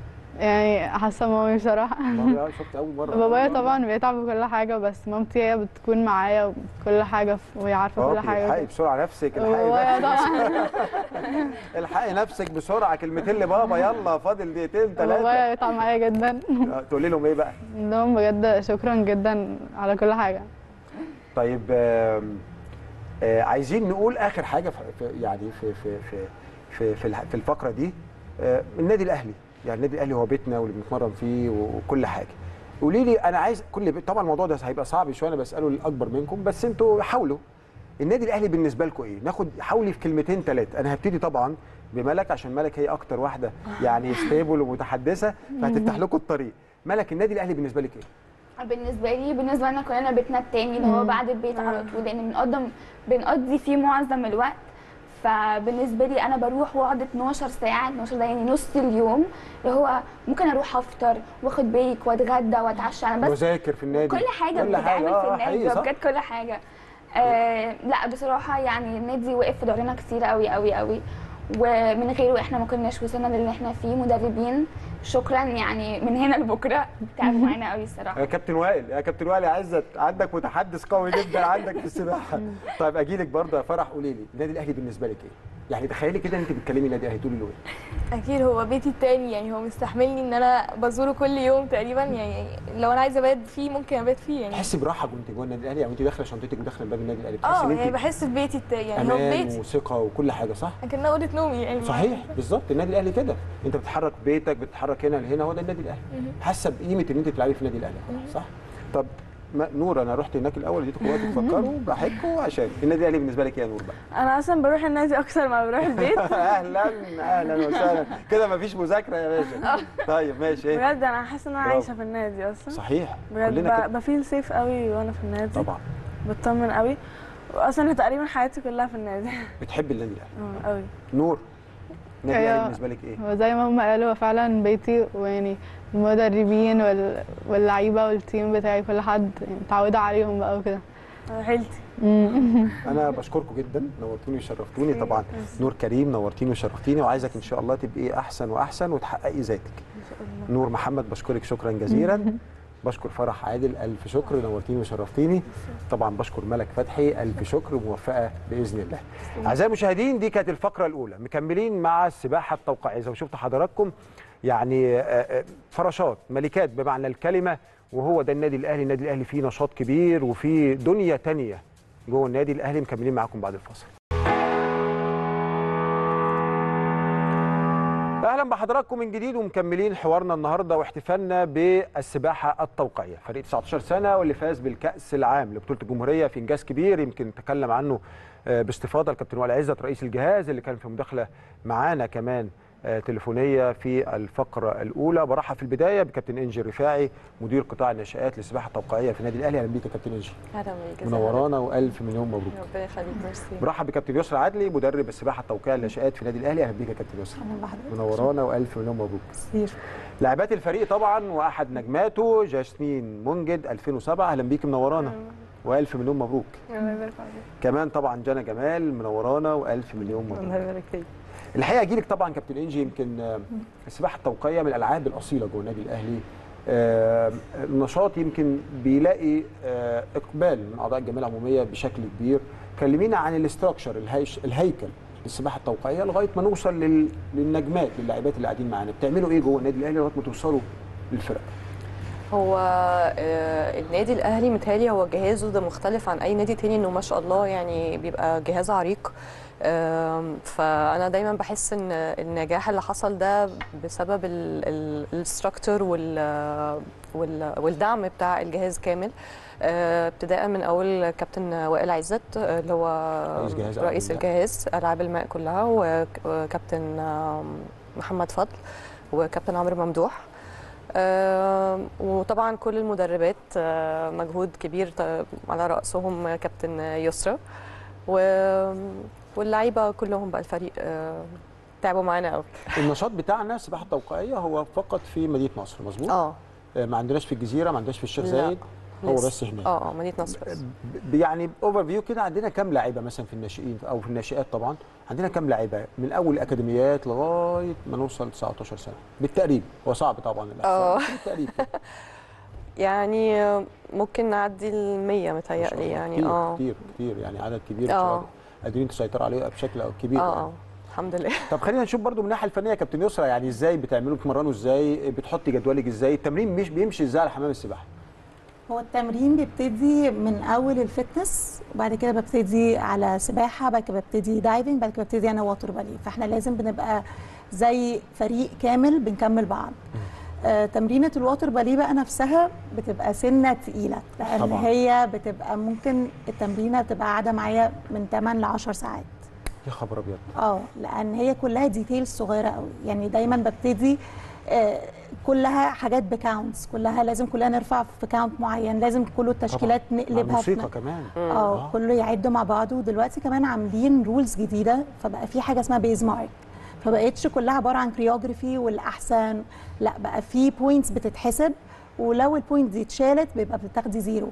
يعني حاسه مامي بصراحه ماما آه، شفت اول مره بابايا طبعا بيتعب بكل حاجه بس مامتي هي بتكون معايا وكل حاجه وهي عارفه كل بابي حاجه الحقي وكده. بسرعه نفسك وبابايا الحقي طبعا نفسك الحقي نفسك بسرعه كلمتين لبابا يلا فاضل دقيقتين ثلاثه بابايا بيتعب معايا جدا تقولي لهم ايه بقى لهم بجد شكرا جدا على كل حاجه طيب آم، آه، عايزين نقول اخر حاجه في في- يعني في في في في في الح- في الفقره دي آه، النادي الاهلي يعني النادي الاهلي هو بيتنا واللي بنتمرن فيه وكل حاجه قولي لي انا عايز كل بيت طبعا الموضوع ده هيبقى صعب شويه انا بساله الاكبر منكم بس انتوا حاولوا النادي الاهلي بالنسبه لكم ايه ناخد حاولي في كلمتين ثلاثه انا هبتدي طبعا بملك عشان ملك هي اكتر واحده يعني ستيبل ومتحدثه فهتفتح لكم الطريق ملك النادي الاهلي بالنسبه لك ايه بالنسبه لي بالنسبه لنا كلنا بيتنا التاني اللي هو بعد البيت على طول لان بنقضي بنقضي فيه معظم الوقت فبالنسبه لي انا بروح واقعد 12 ساعه 12 ده يعني نص اليوم اللي هو ممكن اروح افطر واخد بريك واتغدى واتعشى انا بس وذاكر في النادي كل حاجه كل حاجه بتتعمل في آه، النادي حقيقي صح بجد كل حاجه آه لا بصراحه يعني النادي وقف في ظهرنا كتير قوي قوي قوي ومن غيره احنا ما كناش وصلنا للي احنا فيه مدربين شكرا يعني من هنا لبكره تعبوا معانا قوي الصراحه يا كابتن وائل يا كابتن وائل يا عزت عندك متحدث قوي جدا عندك في السباحه طيب اجي لك برضه يا فرح قولي لي النادي الاهلي بالنسبه لك ايه؟ يعني تخيلي كده انت بتكلمي النادي الاهلي تقولي له ايه؟ اكيد هو بيتي التاني يعني هو مستحملني ان انا بزوره كل يوم تقريبا يعني لو انا عايزه ابات فيه ممكن ابات فيه يعني تحسي براحه وانت جوه النادي الاهلي او انت داخله شنطتك وداخله باب النادي الاهلي بتحسي اه ان يعني انت بحس ببيتي التاني يعني هو امان بيتي وثقه وكل حاجه صح؟ كأنها اوضه نومي يعني صحيح بالظبط النادي الاهلي كده انت بتتحرك بيتك بتتحرك هنا لهنا هو ده النادي الاهلي حاسه بقيمه ان انت تلعبي في النادي الاهلي صح؟ طب ما نور انا رحت هناك الاول اديتكم وقت تفكروا براحتكم عشان النادي الاهلي بالنسبه لك ايه يا نور بقى؟ انا اصلا بروح النادي اكتر ما بروح البيت اهلا اهلا وسهلا كده مفيش مذاكره يا باشا طيب ماشي ايه بجد انا حاسه ان انا برافو. عايشه في النادي اصلا صحيح بجد كلنا ب- كده بفيل سيف قوي وانا في النادي طبعا بطمن قوي واصلا تقريبا حياتي كلها في النادي بتحب النادي الاهلي اه قوي نور النادي أيوة. الاهلي بالنسبه لك ايه؟ هو زي ما هم قالوا هو فعلا بيتي ويعني المدربين وال... واللعيبه والتيم بتاعي كل حد يعني متعوده عليهم بقى وكده حيلتي انا بشكركم جدا نورتوني وشرفتوني طبعا نور كريم نورتيني وشرفتيني وعايزك ان شاء الله تبقي احسن واحسن وتحققي ذاتك نور محمد بشكرك شكرا جزيلا بشكر فرح عادل الف شكر نورتيني وشرفتيني طبعا بشكر ملك فتحي الف شكر موفقه باذن الله اعزائي المشاهدين دي كانت الفقره الاولى مكملين مع السباحه التوقيعيه زي ما شفتوا حضراتكم يعني آه، آه، فراشات ملكات بمعنى الكلمه وهو ده النادي الاهلي النادي الاهلي فيه نشاط كبير وفيه دنيا تانية جوه النادي الاهلي مكملين معاكم بعد الفاصل اهلا بحضراتكم من جديد ومكملين حوارنا النهارده واحتفالنا بالسباحه التوقيعيه فريق 19 سنه واللي فاز بالكاس العام لبطوله الجمهوريه في انجاز كبير يمكن تكلم عنه آه، باستفاضه الكابتن وائل عزت رئيس الجهاز اللي كان في مداخله معانا كمان آه، تليفونيه في الفقره الاولى برحب في البدايه بكابتن انجي الرفاعي مدير قطاع النشآت للسباحه التوقيعيه في النادي الاهلي اهلا بيك يا كابتن انجي اهلا بيك منورانا والف مليون مبروك ربنا يخليك ميرسي برحب بكابتن يسرا عدلي مدرب السباحه التوقيعيه للنشآت في النادي الاهلي اهلا بيك يا كابتن يسرا اهلا بحضرتك منورانا والف مليون مبروك كتير لاعبات الفريق طبعا واحد نجماته جاسمين منجد 2007 اهلا بيك منورانا والف مليون مبروك الله يبارك عليك كمان طبعا جانا جمال منورانا والف مليون مبروك الله يبارك فيك الحقيقه اجيلك طبعا كابتن انجي يمكن آه، السباحه التوقيعيه من الالعاب الاصيله جوه النادي الاهلي آه، النشاط يمكن بيلاقي آه، اقبال من اعضاء الجمعيه العموميه بشكل كبير كلمينا عن الاستراكشر الهيش الهيكل السباحه التوقيعيه لغايه ما نوصل لل... للنجمات للاعبات اللي قاعدين معانا بتعملوا ايه جوه النادي الاهلي لغايه ما توصلوا للفرق هو آه، النادي الاهلي متهيألي هو جهازه ده مختلف عن اي نادي تاني انه ما شاء الله يعني بيبقى جهاز عريق آم، فانا دايما بحس ان النجاح اللي حصل ده بسبب الستراكتور والدعم بتاع الجهاز كامل آه، ابتداء من اول كابتن وائل عزت آه، اللي هو رئيس جهاز ألعاب رئيس الماء. الجهاز العاب الماء كلها وك- وكابتن آم، محمد فضل وكابتن عمرو ممدوح آم، وطبعا كل المدربات آه، مجهود كبير ط- على رأسهم كابتن يسرا و- واللعيبه كلهم بقى الفريق آه، تعبوا معانا قوي النشاط بتاعنا السباحه التوقيعيه هو فقط في مدينه نصر مظبوط اه آه، ما عندناش في الجزيره ما عندناش في الشيخ لا. زايد هو لسه. بس هناك اه اه مدينه نصر بس ب- يعني اوفر فيو كده عندنا كام لاعيبه مثلا في الناشئين او في الناشئات طبعا عندنا كام لاعيبه من اول الاكاديميات لغايه ما نوصل 19 سنه بالتقريب هو صعب طبعا آه. الاحصاء بالتقريب كده. يعني آه، ممكن نعدي ال 100 ما شاء متهيألي الله. يعني كتير اه كتير كتير يعني عدد كبير آه. بصراحة. قادرين تسيطروا عليه بشكل كبير اه يعني. اه الحمد لله طب خلينا نشوف برضو من الناحيه الفنيه يا كابتن يسرا يعني ازاي بتعملوا بتمرنوا ازاي بتحطي جدولك ازاي التمرين مش بيمشي ازاي على حمام السباحه هو التمرين بيبتدي من اول الفتنس وبعد كده ببتدي على سباحه بعد كده ببتدي دايفنج بعد كده ببتدي انا ووتر بالي فاحنا لازم بنبقى زي فريق كامل بنكمل بعض آه تمرينه الووتر بالي بقى نفسها بتبقى سنه تقيله لان طبعاً. هي بتبقى ممكن التمرينه بتبقى قاعده معايا من 8 ل 10 ساعات يا خبر ابيض اه لان هي كلها ديتيلز صغيره قوي يعني دايما ببتدي آه، كلها حاجات بكاونتس كلها لازم كلها نرفع في كاونت معين لازم كل التشكيلات مع نقلبها في الموسيقى كمان اه كله يعد مع بعضه ودلوقتي كمان عاملين رولز جديده فبقى في حاجه اسمها بيز مارك فبقتش كلها عباره عن كريوجرافي والاحسن لا بقى في بوينتس بتتحسب ولو البوينت دي اتشالت بيبقى بتاخدي زيرو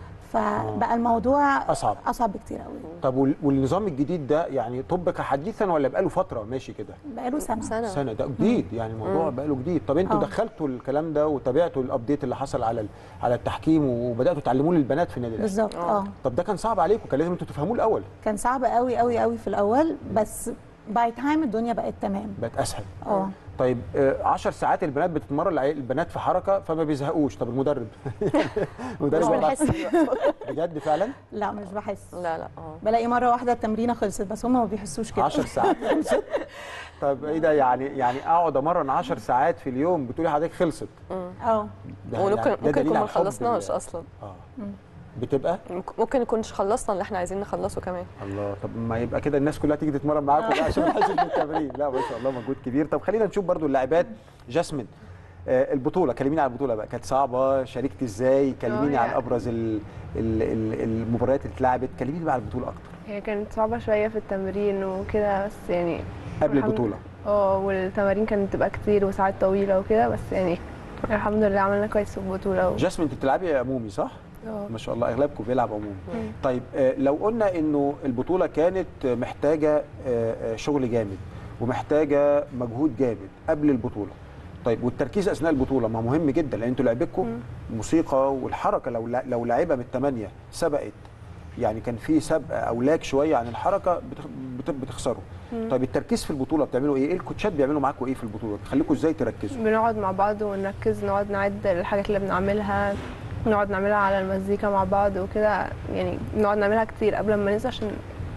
فبقى الموضوع أصعب. اصعب بكتير قوي طب وال- والنظام الجديد ده يعني طبق حديثا ولا بقاله فتره ماشي كده بقاله سنه سنه سنه ده جديد يعني الموضوع مم. بقاله جديد طب انتوا آه. دخلتوا الكلام ده وتابعتوا الابديت اللي حصل على ال- على التحكيم وبداتوا تعلموه للبنات في النادي الأهلي. بالظبط آه. اه طب ده كان صعب عليكم كان لازم انتوا تفهموه الاول كان صعب قوي قوي قوي في الاول بس باي تايم الدنيا بقت تمام بقت اسهل اه طيب 10 ساعات البنات بتتمرن العي- البنات في حركه فما بيزهقوش طب المدرب المدرب مش والله بنحس دلوقتي. بجد فعلا لا مش بحس لا لا اه بلاقي مره واحده التمرينه خلصت بس هم ما بيحسوش كده 10 ساعات خلصت طب ايه ده يعني يعني اقعد امرن 10 ساعات في اليوم بتقولي حضرتك خلصت اه ده وممكن ده ممكن دليل يكون على ما الحب خلصناش بال- اصلا اه بتبقى ممكن نكونش خلصنا اللي احنا عايزين نخلصه كمان الله طب ما يبقى كده الناس كلها تيجي تتمرن معاكم بقى عشان ما نحسش بالتمرين لا ما شاء الله مجهود كبير طب خلينا نشوف برضو اللاعبات جاسمين آه البطوله كلميني على البطوله بقى كانت صعبه شاركت ازاي كلميني آه، عن يعني- ابرز ال ال ال المباريات اللي اتلعبت كلميني بقى على البطوله اكتر هي كانت صعبة شوية في التمرين وكده بس يعني قبل الحمد- البطوله اه والتمارين كانت بتبقى كتير وساعات طويلة وكده بس يعني الحمد لله عملنا كويس في البطولة و... جاسمين انت بتلعبي عمومي صح اه ما شاء الله اغلبكم بيلعب عمومي طيب آه، لو قلنا انه البطوله كانت محتاجه آه، آه، شغل جامد ومحتاجه مجهود جامد قبل البطوله طيب والتركيز اثناء البطوله ما مهم جدا لان انتوا لعبكم موسيقى والحركه لو لع- لو لعيبه من الثمانيه سبقت يعني كان في سبق او لاك شويه عن الحركه بتخ- بت- بتخسروا طيب التركيز في البطوله بتعملوا ايه؟ ايه الكوتشات بيعملوا معاكم ايه في البطوله؟ بتخليكم ازاي تركزوا؟ بنقعد مع بعض ونركز نقعد نعد الحاجات اللي بنعملها نقعد نعملها على المزيكا مع بعض وكده يعني نقعد نعملها كتير قبل ما ننزل عشان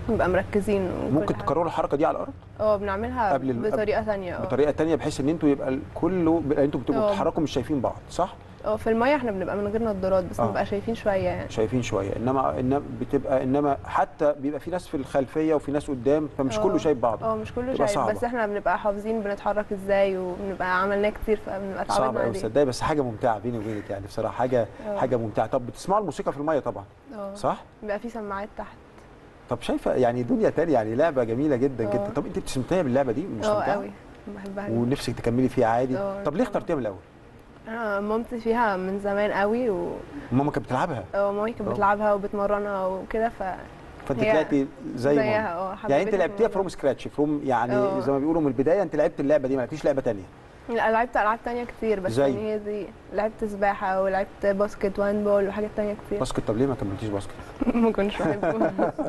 نبقى مركزين وكل ممكن حاجة. تكرروا الحركه دي على الارض اه بنعملها قبل ال- بطريقه ثانيه اه بطريقه تانية بحيث ان انتوا يبقى ال- كله انتوا بتبقوا اه. بتتحركوا مش شايفين بعض صح اه في الميه احنا بنبقى من غير نظارات بس اه. بنبقى شايفين شويه يعني شايفين شويه انما انما بتبقى انما حتى بيبقى في ناس في الخلفيه وفي ناس قدام فمش اه. كله شايف بعض اه مش كله تبقى شايف صعبة. بس احنا بنبقى حافظين بنتحرك ازاي وبنبقى عملناه كتير فبنبقى صعب اتعودنا قوي عليه تصدقي بس حاجه ممتعه بيني وبينك يعني بصراحه حاجه اه. حاجه ممتعه طب بتسمعوا الموسيقى في الميه طبعا اه. صح بيبقى في سماعات تحت طب شايفه يعني دنيا تانية يعني لعبه جميله جدا اه. جدا طب انت بتستمتعي باللعبه دي اه مستمتعه قوي بحبها جدا. ونفسك تكملي فيها عادي اه. طب ليه اخترتيها من الاول انا مامتي فيها من زمان قوي و ماما كانت بتلعبها اه مامي كانت اه. بتلعبها وبتمرنها وكده ف فانت هي طلعتي زي زيها، ماما اه، يعني انت حببتني في لعبتيها الموضوع. فروم سكراتش فروم يعني اه. زي ما بيقولوا من البدايه انت لعبت اللعبه دي ما لعبتيش لعبه تانية لا لعبت العاب تانية كتير بس زي؟ يعني هي دي لعبت سباحه ولعبت باسكت وهاند بول وحاجات تانية كتير باسكت طب ليه ما كملتيش باسكت ما كنتش بحبه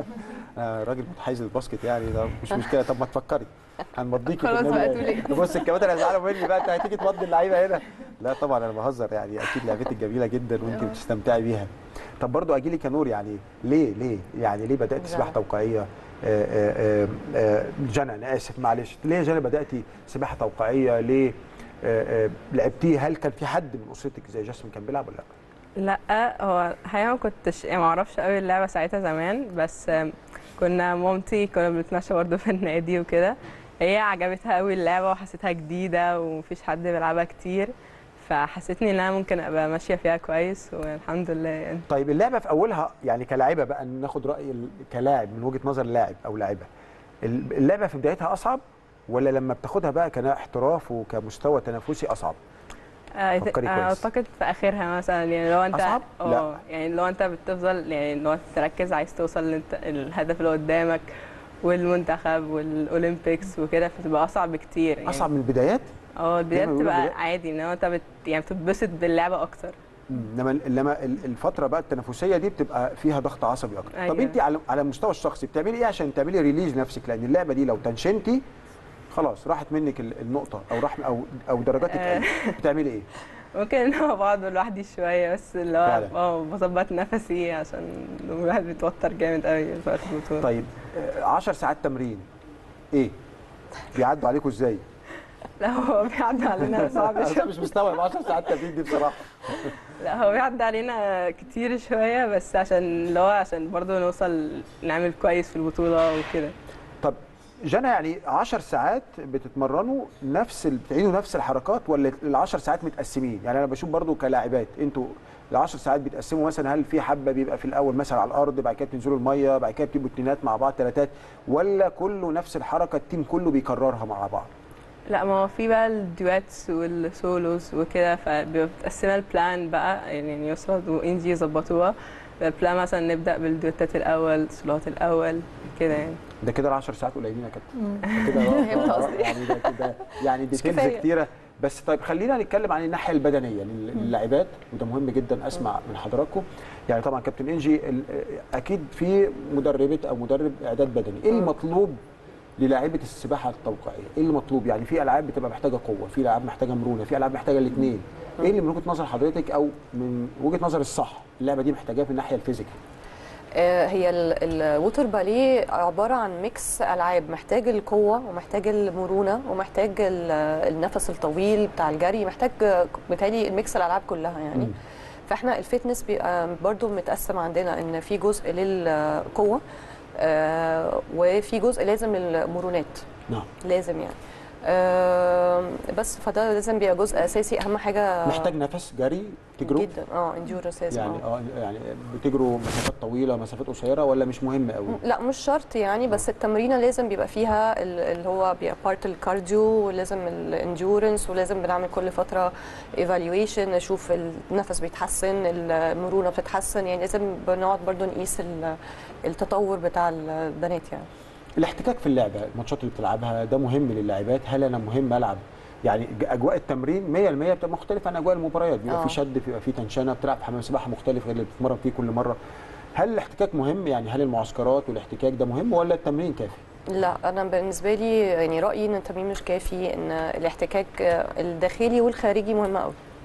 آه راجل متحيز للباسكت يعني ده مش مشكله طب ما تفكري هنمضيكي خلاص في بقى النادي. تقولي. بص الكباتن هيزعلوا مني بقى انت هتيجي تمضي اللعيبه هنا لا طبعا انا بهزر يعني اكيد لعبتك جميله جدا وانت اه. بتستمتعي بيها طب برضو اجي لك يا نور يعني ليه ليه يعني ليه بدات سباحه توقيعيه آه، آه، آه، آه، جنى انا اسف معلش ليه يا جنى بداتي سباحه توقيعيه ليه آه، آه، لعبتيه هل كان في حد من اسرتك زي جاسم كان بيلعب ولا لا لا هو الحقيقه ما كنتش يعني ما اعرفش قوي اللعبه ساعتها زمان بس آم، كنا مامتي كنا بنتمشى برضه في النادي وكده هي عجبتها قوي اللعبه وحسيتها جديده ومفيش حد بيلعبها كتير فحسيتني ان انا ممكن ابقى ماشيه فيها كويس والحمد لله يعني طيب اللعبه في اولها يعني كلاعيبه بقى ناخد راي ال- كلاعب من وجهه نظر لاعب او لاعبه ال- اللعبه في بدايتها اصعب ولا لما بتاخدها بقى كاحتراف وكمستوى تنافسي اصعب آه، فكري آه، كويس. اعتقد في اخرها مثلا يعني لو انت أصعب؟ لا. اه يعني لو انت بتفضل يعني لو انت تركز عايز توصل للت- الهدف اللي قدامك والمنتخب والاولمبيكس وكده فتبقى اصعب بكتير يعني اصعب من البدايات اه البدايات بيقولوا بتبقى بداية- عادي انما انت بت يعني بتتبسط باللعبه اكتر انما انما ال- الفتره بقى التنافسيه دي بتبقى فيها ضغط عصبي اكتر طب أيوة. انت على على المستوى الشخصي بتعملي ايه عشان تعملي ريليز نفسك لان اللعبه دي لو تنشنتي خلاص راحت منك ال- النقطه او راح او او درجاتك آه. قلت بتعملي ايه ممكن ان هو بقعد لوحدي شويه بس اللي هو فعلا. اه بظبط نفسي عشان الواحد بيتوتر جامد قوي في وقت البطوله طيب 10 ساعات تمرين ايه بيعدوا عليكم ازاي لا هو بيعدي علينا صعب انا شويه مش مستوعب 10 ساعات تمرين دي بصراحه لا هو بيعدي علينا كتير شويه بس عشان اللي هو عشان برضه نوصل نعمل كويس في البطوله وكده طب جنى يعني 10 ساعات بتتمرنوا نفس ال- بتعيدوا نفس الحركات ولا ال 10 ساعات متقسمين؟ يعني انا بشوف برضو كلاعبات انتوا ال 10 ساعات بيتقسموا مثلا هل في حبه بيبقى في الاول مثلا على الارض بعد كده بتنزلوا الميه بعد كده بتبقوا اتنينات مع بعض ثلاثات ولا كله نفس الحركه التيم كله بيكررها مع بعض؟ لا ما هو في بقى الدويتس والسولوز وكده فبيبقى متقسمه البلان بقى يعني يسرا وانجي يظبطوها البلان مثلا نبدا بالدويتات الاول السولوات الاول كده يعني ده كده ال 10 ساعات قليلين يا كابتن مم. ده كده فهمت آه، قصدي. يعني ده كده يعني ديتيلز كفاية. كتيره بس طيب خلينا نتكلم عن الناحيه البدنيه لل- للاعبات وده مهم جدا اسمع من حضراتكم يعني طبعا كابتن انجي ال- اكيد في مدربه او مدرب اعداد بدني ايه المطلوب للاعيبه السباحه التوقيعيه ايه اللي مطلوب يعني في العاب بتبقى محتاجه قوه في العاب محتاجه مرونه في العاب محتاجه الاثنين ايه اللي من وجهه نظر حضرتك او من وجهه نظر الصح اللعبه دي محتاجاه في الناحيه الفيزيكال آه، هي ال- الووتر باليه عباره عن ميكس العاب محتاج القوه ومحتاج المرونه ومحتاج ال- النفس الطويل بتاع الجري محتاج آه، بالتالي الميكس الالعاب كلها يعني فاحنا الفتنس بيبقى برضو متقسم عندنا ان في جزء للقوه آه، وفي جزء لازم للمرونات نعم لازم يعني آه، بس فده لازم بيبقى جزء اساسي اهم حاجه محتاج نفس جري تجروا جدا اه انديورنس لازم يعني آه. اه يعني بتجروا مسافات طويله مسافات قصيره ولا مش مهم قوي لا مش شرط يعني بس التمرينه لازم بيبقى فيها ال- اللي هو بيبقى بارت الكارديو ولازم الانديورنس ولازم بنعمل كل فتره ايفالويشن نشوف النفس بيتحسن المرونه بتتحسن يعني لازم بنقعد برضو نقيس ال- التطور بتاع البنات يعني الاحتكاك في اللعبه الماتشات اللي بتلعبها ده مهم للاعبات هل انا مهم العب يعني ج- اجواء التمرين 100% بتبقى مختلفه عن اجواء المباريات بيبقى آه. في شد بيبقى في تنشنه بتلعب حمام سباحه مختلف غير اللي بتتمرن فيه كل مره هل الاحتكاك مهم يعني هل المعسكرات والاحتكاك ده مهم ولا التمرين كافي لا انا بالنسبه لي يعني رايي ان التمرين مش كافي ان الاحتكاك الداخلي والخارجي مهم قوي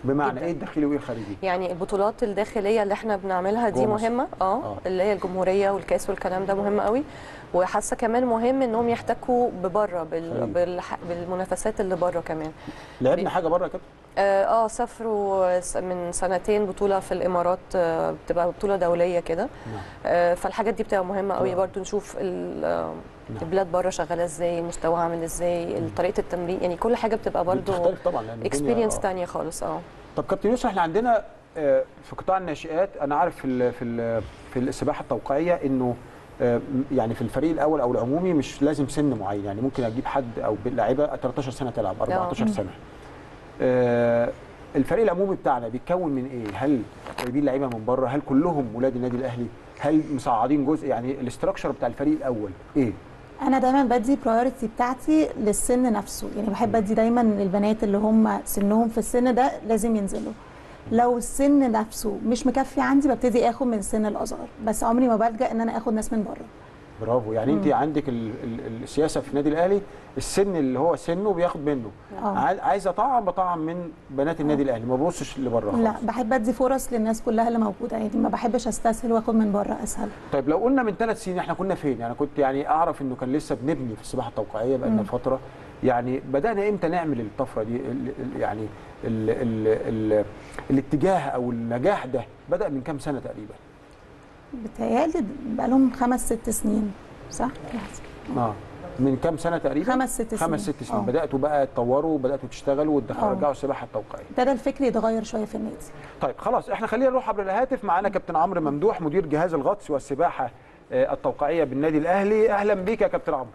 بمعنى جداً. ايه الداخلي وايه الخارجي يعني البطولات الداخليه اللي احنا بنعملها دي جوه مصر. مهمه اه آه. اللي هي الجمهوريه والكاس والكلام ده مهم قوي وحاسه كمان مهم انهم يحتكوا ببره بال... خارجي. بالح... بالمنافسات اللي بره كمان لعبنا حاجه بره كده اه آه، سافروا س- من سنتين بطوله في الامارات آه، بتبقى بطوله دوليه كده نعم. آه، فالحاجات دي بتبقى مهمه قوي نعم. برضو نشوف ال- آه، نعم. البلاد بره شغاله ازاي مستواها عامل ازاي طريقه التمرين يعني كل حاجه بتبقى برضو بتختلف طبعا لان الدنيا- اكسبيرينس آه. تانية خالص اه طب كابتن يوسف احنا عندنا آه، في قطاع الناشئات انا عارف في ال في ال في السباحه التوقيعيه انه آه، م- يعني في الفريق الاول او العمومي مش لازم سن معين يعني ممكن اجيب حد او لاعيبه 13 سنه تلعب 14 آه. سنه آه، الفريق العمومي بتاعنا بيتكون من ايه هل جايبين لعيبه من بره هل كلهم ولاد النادي الاهلي هل مصعدين جزء يعني الاستراكشر بتاع الفريق الاول ايه انا دايما بدي برايورتي بتاعتي للسن نفسه يعني بحب ادي دايما البنات اللي هم سنهم في السن ده لازم ينزلوا لو السن نفسه مش مكفي عندي ببتدي اخد من السن الاصغر بس عمري ما بلجا ان انا اخد ناس من بره برافو يعني انت مم. عندك ال ال السياسه في النادي الاهلي السن اللي هو سنه بياخد منه آه. عاي- عايز اطعم بطعم من بنات النادي الاهلي ما ببصش لبره لا خالص بحب ادي فرص للناس كلها اللي موجوده يعني ما بحبش استسهل واخد من بره اسهل طيب لو قلنا من ثلاث سنين احنا كنا فين يعني كنت يعني اعرف انه كان لسه بنبني في السباحه التوقيعيه بقى لنا مم. فتره يعني بدانا امتى نعمل الطفره دي ال ال يعني ال ال ال الاتجاه او النجاح ده بدا من كام سنه تقريبا بتهيألي بقالهم خمس ست سنين صح؟ اه من كام سنه تقريبا خمس ست سنين. خمس ست سنين آه. بداتوا بقى تطوروا وبداتوا تشتغلوا وتدخلوا آه. رجعوا السباحه التوقيعيه ابتدى الفكر يتغير شويه في النادي طيب خلاص احنا خلينا نروح عبر الهاتف معانا كابتن عمرو ممدوح مدير جهاز الغطس والسباحه آه، التوقيعيه بالنادي الاهلي اهلا بيك يا كابتن عمرو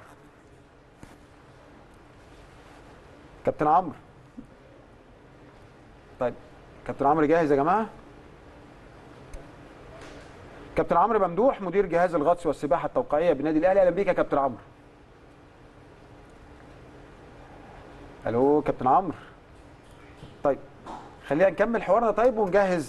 كابتن عمرو طيب كابتن عمرو جاهز يا جماعه كابتن عمرو ممدوح مدير جهاز الغطس والسباحه التوقيعيه بالنادي الاهلي اهلا بيك يا كابتن عمرو الو كابتن عمرو طيب خلينا نكمل حوارنا طيب ونجهز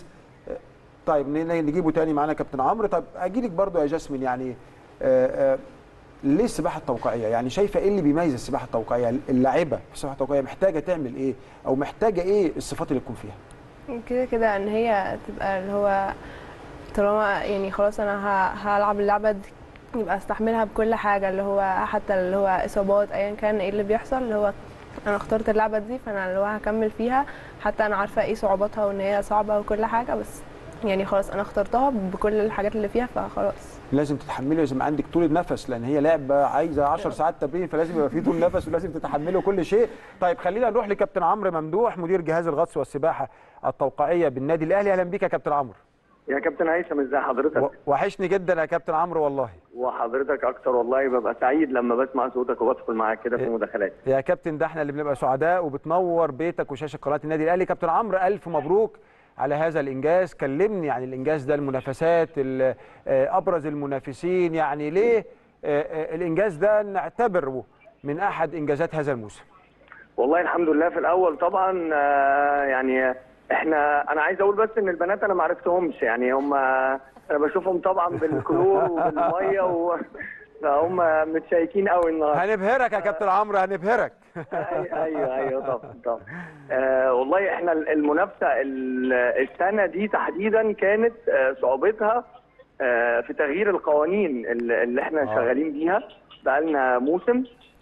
طيب ن- نجيبه تاني معانا كابتن عمرو طيب اجي لك برضو يا جاسمين يعني آه، آه، ليه السباحه التوقيعيه يعني شايفه ايه اللي بيميز السباحه التوقيعيه اللاعبه في السباحه التوقيعيه محتاجه تعمل ايه او محتاجه ايه الصفات اللي تكون فيها كده كده ان هي تبقى اللي هو طالما يعني خلاص انا ه- هلعب اللعبه دي يبقى استحملها بكل حاجه اللي هو حتى اللي هو اصابات ايا كان ايه اللي بيحصل اللي هو انا اخترت اللعبه دي فانا اللي هو هكمل فيها حتى انا عارفه ايه صعوباتها وان هي صعبه وكل حاجه بس يعني خلاص انا اخترتها بكل الحاجات اللي فيها فخلاص لازم تتحملي لازم عندك طول نفس لان هي لعبه عايزه 10 ساعات تمرين فلازم يبقى في طول نفس ولازم تتحملوا كل شيء طيب خلينا نروح لكابتن عمرو ممدوح مدير جهاز الغطس والسباحه التوقيعيه بالنادي الاهلي اهلا بيك يا كابتن عمرو يا كابتن هيثم ازي حضرتك وحشني جدا يا كابتن عمرو والله وحضرتك اكتر والله ببقى سعيد لما بسمع صوتك وبدخل معاك كده في مداخلات يا كابتن ده احنا اللي بنبقى سعداء وبتنور بيتك وشاشه قناه النادي الاهلي كابتن عمرو الف مبروك على هذا الانجاز كلمني عن الانجاز ده المنافسات ال- آه، ابرز المنافسين يعني ليه آه، آه، الانجاز ده نعتبره من احد انجازات هذا الموسم والله الحمد لله في الاول طبعا آه، يعني احنا انا عايز اقول بس ان البنات انا ما عرفتهمش يعني هم انا بشوفهم طبعا بالكلور وبالميه و... فهم متشيكين قوي النهارده هنبهرك يا كابتن عمرو هنبهرك ايوه ايوه طبعا طبعا آه والله احنا المنافسه ال- السنه دي تحديدا كانت آه صعوبتها آه في تغيير القوانين اللي اللي احنا آه. شغالين بيها بقالنا موسم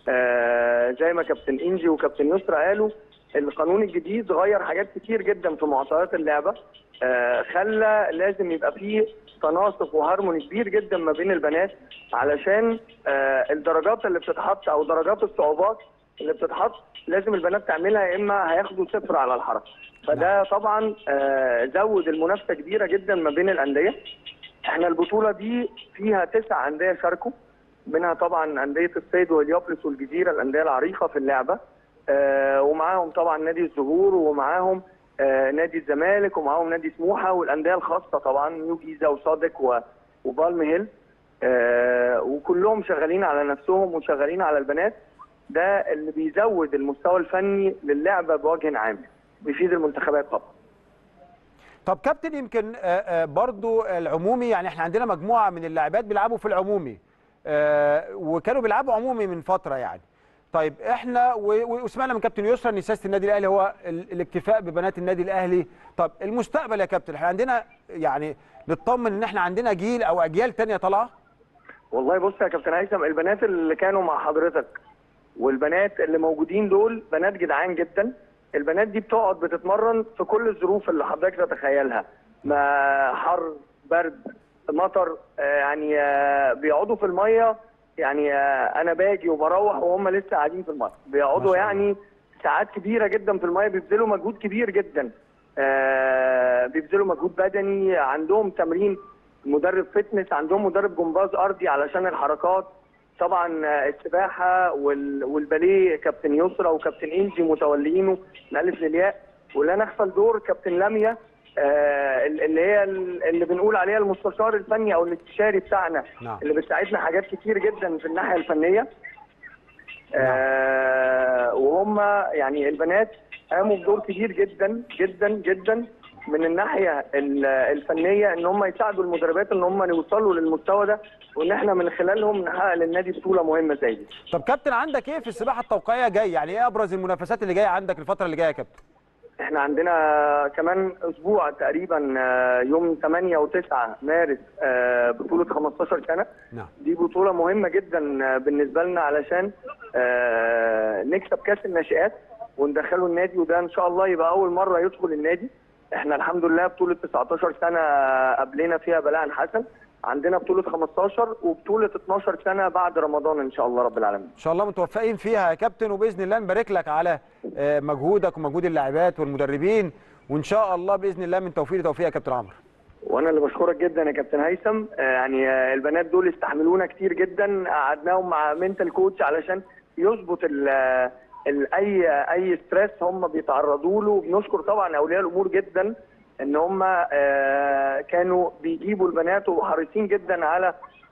آه زي ما كابتن انجي وكابتن يسرا قالوا القانون الجديد غير حاجات كتير جدا في معطيات اللعبه آه خلى لازم يبقى فيه تناسق وهارموني كبير جدا ما بين البنات علشان آه الدرجات اللي بتتحط او درجات الصعوبات اللي بتتحط لازم البنات تعملها يا اما هياخدوا صفر على الحركه فده طبعا آه زود المنافسه كبيره جدا ما بين الانديه احنا البطوله دي فيها تسع انديه شاركوا منها طبعا انديه الصيد واليابلس والجزيره الانديه العريقه في اللعبه آه ومعاهم طبعا نادي الزهور ومعاهم آه نادي الزمالك ومعاهم نادي سموحه والانديه الخاصه طبعا نيو جيزه وصادق و- وبالم هيل آه وكلهم شغالين على نفسهم وشغالين على البنات ده اللي بيزود المستوى الفني للعبه بوجه عام بيفيد المنتخبات طبعا طب كابتن يمكن آه، آه، برضو العمومي يعني احنا عندنا مجموعه من اللاعبات بيلعبوا في العمومي آه، وكانوا بيلعبوا عمومي من فتره يعني طيب احنا و- و- وسمعنا من كابتن يسرا ان سياسه النادي الاهلي هو ال- الاكتفاء ببنات النادي الاهلي طب المستقبل يا كابتن احنا عندنا يعني نطمن ان احنا عندنا جيل او اجيال تانية طالعه والله بص يا كابتن هيثم البنات اللي كانوا مع حضرتك والبنات اللي موجودين دول بنات جدعان جدا البنات دي بتقعد بتتمرن في كل الظروف اللي حضرتك تتخيلها ما حر برد مطر آه، يعني آه، بيقعدوا في الميه يعني آه، انا باجي وبروح وهم لسه قاعدين في الميه بيقعدوا يعني ساعات كبيره جدا في الميه بيبذلوا مجهود كبير جدا آه، بيبذلوا مجهود بدني عندهم تمرين مدرب فتنس عندهم مدرب جمباز ارضي علشان الحركات طبعا آه، السباحه وال- والباليه كابتن يسرا وكابتن انجي متوليينه من الف للياء ولا نغفل دور كابتن لميا آه، اللي هي ال- اللي بنقول عليها المستشار الفني او الاستشاري بتاعنا نعم. اللي بتساعدنا حاجات كتير جدا في الناحيه الفنيه آه وهم يعني البنات قاموا بدور كبير جدا جدا جدا من الناحيه ال- الفنيه ان هم يساعدوا المدربات ان هم يوصلوا للمستوى ده وان احنا من خلالهم نحقق للنادي بطوله مهمه زي دي. طب كابتن عندك ايه في السباحه التوقيعيه جاي يعني ايه ابرز المنافسات اللي جايه عندك الفتره اللي جايه يا كابتن احنا عندنا كمان اسبوع تقريبا آه، يوم 8 و9 مارس آه، بطوله 15 سنه نعم دي بطوله مهمه جدا آه، بالنسبه لنا علشان آه، نكسب كاس الناشئات وندخله النادي وده ان شاء الله يبقى اول مره يدخل النادي احنا الحمد لله بطوله 19 سنه قبلنا فيها بلاء حسن عندنا بطوله 15 وبطوله 12 سنه بعد رمضان ان شاء الله رب العالمين ان شاء الله متوفقين فيها يا كابتن وباذن الله نبارك لك على آه، مجهودك ومجهود اللاعبات والمدربين وان شاء الله باذن الله من توفيق لتوفيق يا كابتن عمرو وانا اللي بشكرك جدا يا كابتن هيثم آه، يعني آه، البنات دول استحملونا كتير جدا قعدناهم مع منتال كوتش علشان يظبط ال ال اي اي ستريس هم بيتعرضوا له بنشكر طبعا اولياء الامور جدا ان هم آه، كانوا بيجيبوا البنات وحريصين جدا على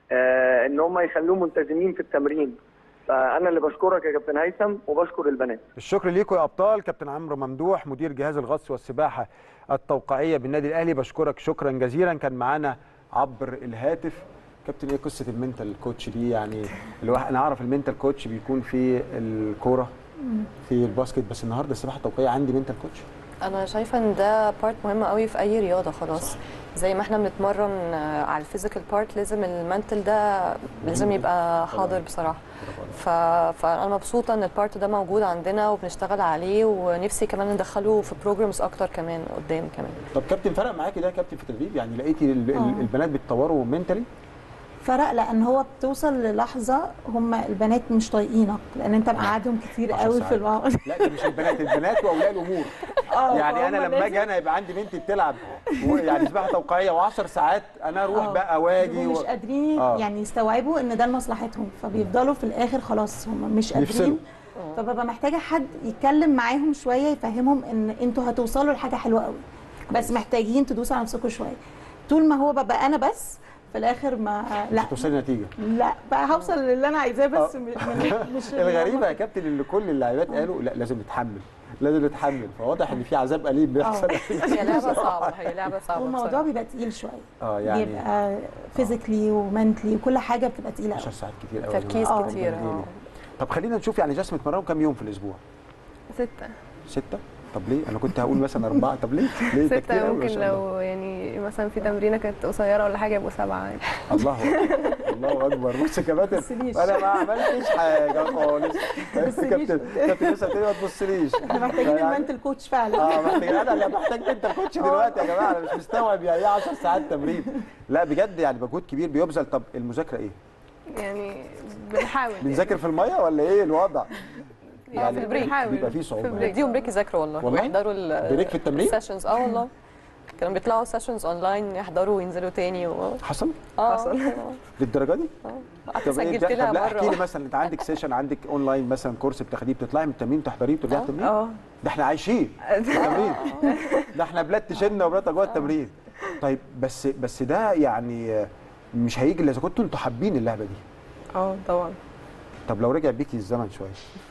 آه، ان هم يخلوهم ملتزمين في التمرين فانا اللي بشكرك يا كابتن هيثم وبشكر البنات الشكر ليكم يا ابطال كابتن عمرو ممدوح مدير جهاز الغطس والسباحه التوقيعيه بالنادي الاهلي بشكرك شكرا جزيلا كان معانا عبر الهاتف كابتن ايه قصه المنتال كوتش دي يعني الواحد انا اعرف المنتال كوتش بيكون في الكوره في الباسكت بس النهارده السباحه التوقيعيه عندي منتال كوتش انا شايفه ان ده بارت مهم قوي في اي رياضه خلاص زي ما احنا بنتمرن آه، على الفيزيكال بارت لازم المنتل ده لازم يبقى حاضر بصراحه ف... فانا مبسوطه ان البارت ده موجود عندنا وبنشتغل عليه ونفسي كمان ندخله في بروجرامز اكتر كمان قدام كمان طب كابتن فرق معاكي ده يا كابتن في التدريب يعني لقيتي ال- ال- آه. البنات بيتطوروا منتالي فرق لان هو بتوصل للحظه هم البنات مش طايقينك لان انت مقعدهم كتير عشر قوي ساعات. في الوقت لا دي مش البنات البنات واولياء الامور آه، يعني انا فهم لما اجي لازم- انا يبقى عندي بنتي بتلعب و- يعني سباحه توقيعيه و10 ساعات انا اروح آه. بقى واجي مش و... قادرين آه. يعني يستوعبوا ان ده لمصلحتهم فبيفضلوا في الاخر خلاص هم مش يفصلوا. قادرين فببقى محتاجه حد يتكلم معاهم شويه يفهمهم ان انتوا هتوصلوا لحاجه حلوه قوي بس محتاجين تدوسوا على نفسكم شويه طول ما هو ببقى انا بس في الاخر ما مش لا هتوصلي نتيجه لا بقى هوصل للي انا عايزاه بس م- م- مش الغريبه يا كابتن اللي كل اللاعبات قالوا لا لازم نتحمل لازم نتحمل فواضح ان في عذاب اليم بيحصل هي لعبه صعبه هي لعبه صعبه والموضوع بصراحة. بيبقى تقيل شويه اه يعني بيبقى فيزيكلي ومنتلي وكل حاجه بتبقى تقيله 10 قوي ساعات كتير قوي تركيز كتير اه طب خلينا نشوف يعني جاسم اتمرنوا كام يوم في الاسبوع؟ ستة ستة؟ طب ليه؟ انا كنت هقول مثلا أربعة طب ليه؟ ليه ده كتير ستة قوي ما ممكن شاء الله. لو يعني مثلا في تمرينة كانت قصيرة ولا حاجة يبقوا سبعة عادي الله أكبر الله أكبر بص يا كباتن تبصليش. أنا ما عملتش حاجة خالص تبصليش. كابتن كابتن لسه بتقولي ما تبصليش احنا محتاجين يعني- المنتل كوتش فعلا اه محتاج انا اللي محتاج انت الكوتش دلوقتي يا جماعه انا مش مستوعب يعني ايه 10 ساعات تمرين لا بجد يعني مجهود كبير بيبذل طب المذاكره ايه؟ يعني بنحاول بنذاكر في الميه ولا ايه الوضع؟ يعني في البريك بيبقى فيه صعوبه يعني. نديهم بريك يذاكروا والله والله؟ ويحضروا ال بريك في التمرين؟ السيشنز اه والله كانوا بيطلعوا سيشنز اونلاين يحضروا وينزلوا تاني و... حصل؟ اه حصل. للدرجه دي؟ قعدت طب ايه سجلت ده؟ لها طب لا احكي لي مره مثلا انت عندك سيشن عندك اونلاين مثلا كورس بتاخديه بتطلعي من التمرين تحضريه وترجعي اه. التمرين؟ اه ده احنا عايشين التمرين ده احنا بلاد تشيلنا وبلاد جوه التمرين طيب بس بس ده يعني مش هيجي الا اذا كنتوا انتوا حابين اللعبه دي اه طبعا طب لو رجع بيكي الزمن شويه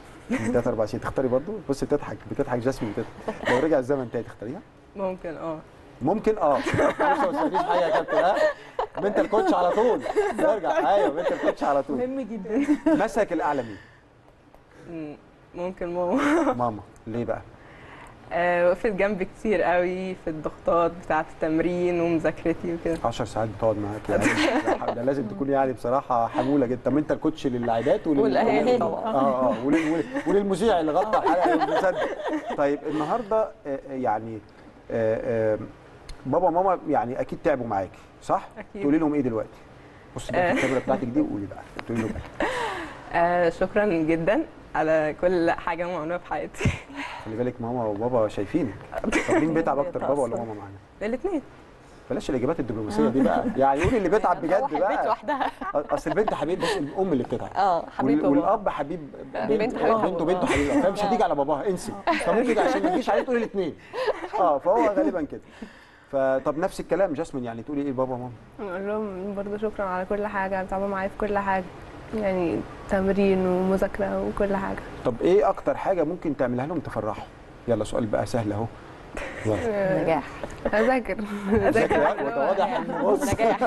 من ثلاث اربع سنين تختاري برضه بص بتضحك بتضحك جاسمين بتضحك لو رجع الزمن تاني تختاريها ممكن اه ممكن اه بص ما تسالنيش حاجه يا كابتن ها بنت الكوتش على طول ارجع ايوه بنت الكوتش على طول مهم جدا مسك الاعلى مين مم، ممكن ماما ماما ليه بقى آه، وقفت جنبي كتير قوي في الضغوطات بتاعة التمرين ومذاكرتي وكده 10 ساعات بتقعد معاك يعني ده لازم تكون يعني بصراحه حموله جدا طب انت الكوتش للاعداد ولل... والأهالي ولل- طبعا. اه اه ولل... ولل- وللمذيع اللي غطى الحلقه المصدق طيب النهارده آه، آه، يعني آه، آه، بابا وماما يعني اكيد تعبوا معاكي صح؟ أكيد. تقولي لهم ايه دلوقتي؟ بصي بقى آه. في الكاميرا بتاعتك دي وقولي بقى تقولي لهم إيه؟ آه، شكرا جدا على كل حاجة معمولة في حياتي خلي بالك ماما وبابا شايفينك طب مين بيتعب اكتر بابا ولا ماما معانا؟ الاثنين بلاش الاجابات الدبلوماسيه دي بقى يعني قولي اللي بيتعب بجد البيت بقى لوحدها اصل البنت حبيب بس الام اللي بتتعب اه حبيبي وال- بابا. والاب حبيب بنت بنت حبيب بنته بابا. بنته حبيبها فمش هتيجي على باباها انسي فممكن عشان ما تجيش عليه تقولي الاثنين اه فهو غالبا كده فطب نفس الكلام جاسمين يعني تقولي ايه لبابا وماما نقول لهم برضه شكرا على كل حاجة بتعبوا معايا في كل حاجة يعني تمرين ومذاكرة وكل حاجة طب ايه اكتر حاجه ممكن تعملها لهم تفرحهم يلا سؤال بقى سهل اهو يلا نجاح أذاكر ذاكر وانت واضح ان بص نجاح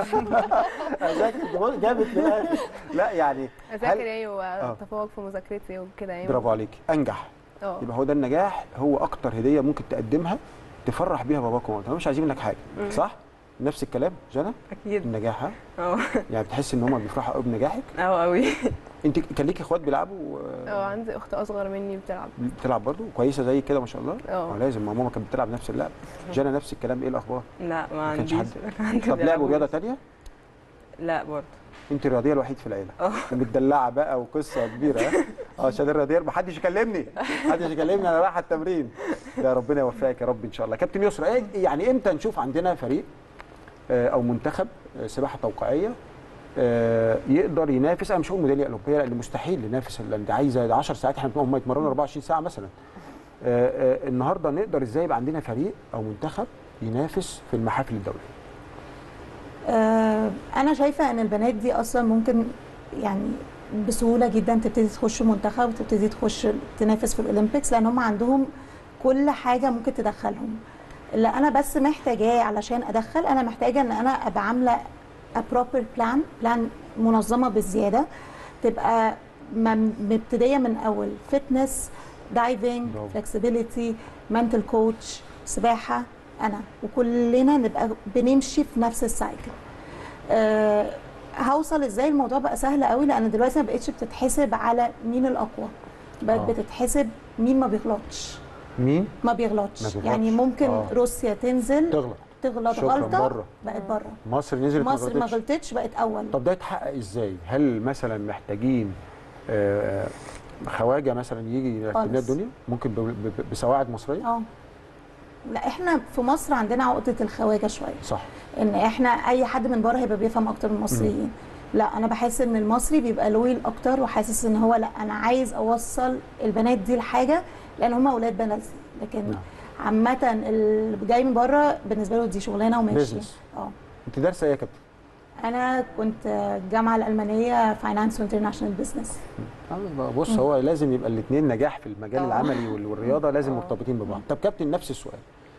اذاكر بص جابت في الاخر لا يعني أذاكر هل يعني وأتفوق في مذاكرتي وكده يعني برافو عليكي انجح اه يبقى هو ده النجاح هو اكتر هديه ممكن تقدمها تفرح بيها باباك ومامتك هم مش عايزين منك حاجه مم. صح نفس الكلام جنى اكيد النجاح ها اه يعني بتحس ان هم بيفرحوا قوي بنجاحك اه قوي انت كان ليكي اخوات بيلعبوا آه، اه عندي أخت أصغر مني بتلعب بتلعب برضو كويسه زي كده ما شاء الله اه. لازم ما ماما كانت بتلعب نفس اللعب جنى نفس الكلام ايه الاخبار لا ما ما كانش عنديش حد عندي طب لعبوا بيلعبوا رياضه بس. تانية لا برضه انت الرياضيه الوحيد في العيله اه. متدلعه بقى وقصه كبيره ها اه عشان الرياضيه ما حدش يكلمني حدش يكلمني انا رايح التمرين ده ربنا يوفقك يا رب ان شاء الله كابتن يسرا ايه يعني امتى نشوف عندنا فريق آه، او منتخب آه، سباحه توقيعيه آه، يقدر ينافس انا مش هقول ميداليه اولمبيه لان مستحيل ينافس لان دي عايزه 10 ساعات احنا هم يتمرنوا 24 ساعه مثلا آه، آه، النهارده نقدر ازاي يبقى عندنا فريق او منتخب ينافس في المحافل الدوليه آه، انا شايفه ان البنات دي اصلا ممكن يعني بسهوله جدا تبتدي تخش منتخب وتبتدي تخش تنافس في الاولمبيكس لان هم عندهم كل حاجه ممكن تدخلهم اللي انا بس محتاجاه علشان ادخل انا محتاجه ان انا ابقى عامله بروبر بلان بلان منظمه بالزياده تبقى مم- مبتديه من اول فتنس دايفنج برافو. فلكسبيليتي منتل كوتش سباحه انا وكلنا نبقى بنمشي في نفس السايكل أه هوصل ازاي الموضوع بقى سهل قوي لان دلوقتي ما بقتش بتتحسب على مين الاقوى بقت آه. بتتحسب مين ما بيغلطش مين ما بيغلطش, ما بيغلطش. يعني ممكن آه. روسيا تنزل تغلط تغلط شكراً، غلطه بره. بقت بره مصر نزلت مصر ما غلطتش. غلطتش بقت اول طب ده يتحقق ازاي؟ هل مثلا محتاجين آه، خواجه مثلا يجي يرتب لنا خالص. الدنيا؟ ممكن ب- ب- بسواعد مصريه؟ اه لا احنا في مصر عندنا عقده الخواجه شويه صح ان احنا اي حد من بره هيبقى بيفهم اكتر من المصريين لا انا بحس ان المصري بيبقى لويل اكتر وحاسس ان هو لا انا عايز اوصل البنات دي لحاجه لان هم اولاد بلدي لكن نعم. عامه اللي جاي من بره بالنسبه له دي شغلانه وماشي بيزنس. اه انت دارسه ايه يا كابتن؟ انا كنت الجامعه الالمانيه فاينانس وانترناشونال بزنس آه، بص هو لازم يبقى الاثنين نجاح في المجال آه. العملي وال- والرياضه لازم آه. مرتبطين ببعض طب كابتن نفس السؤال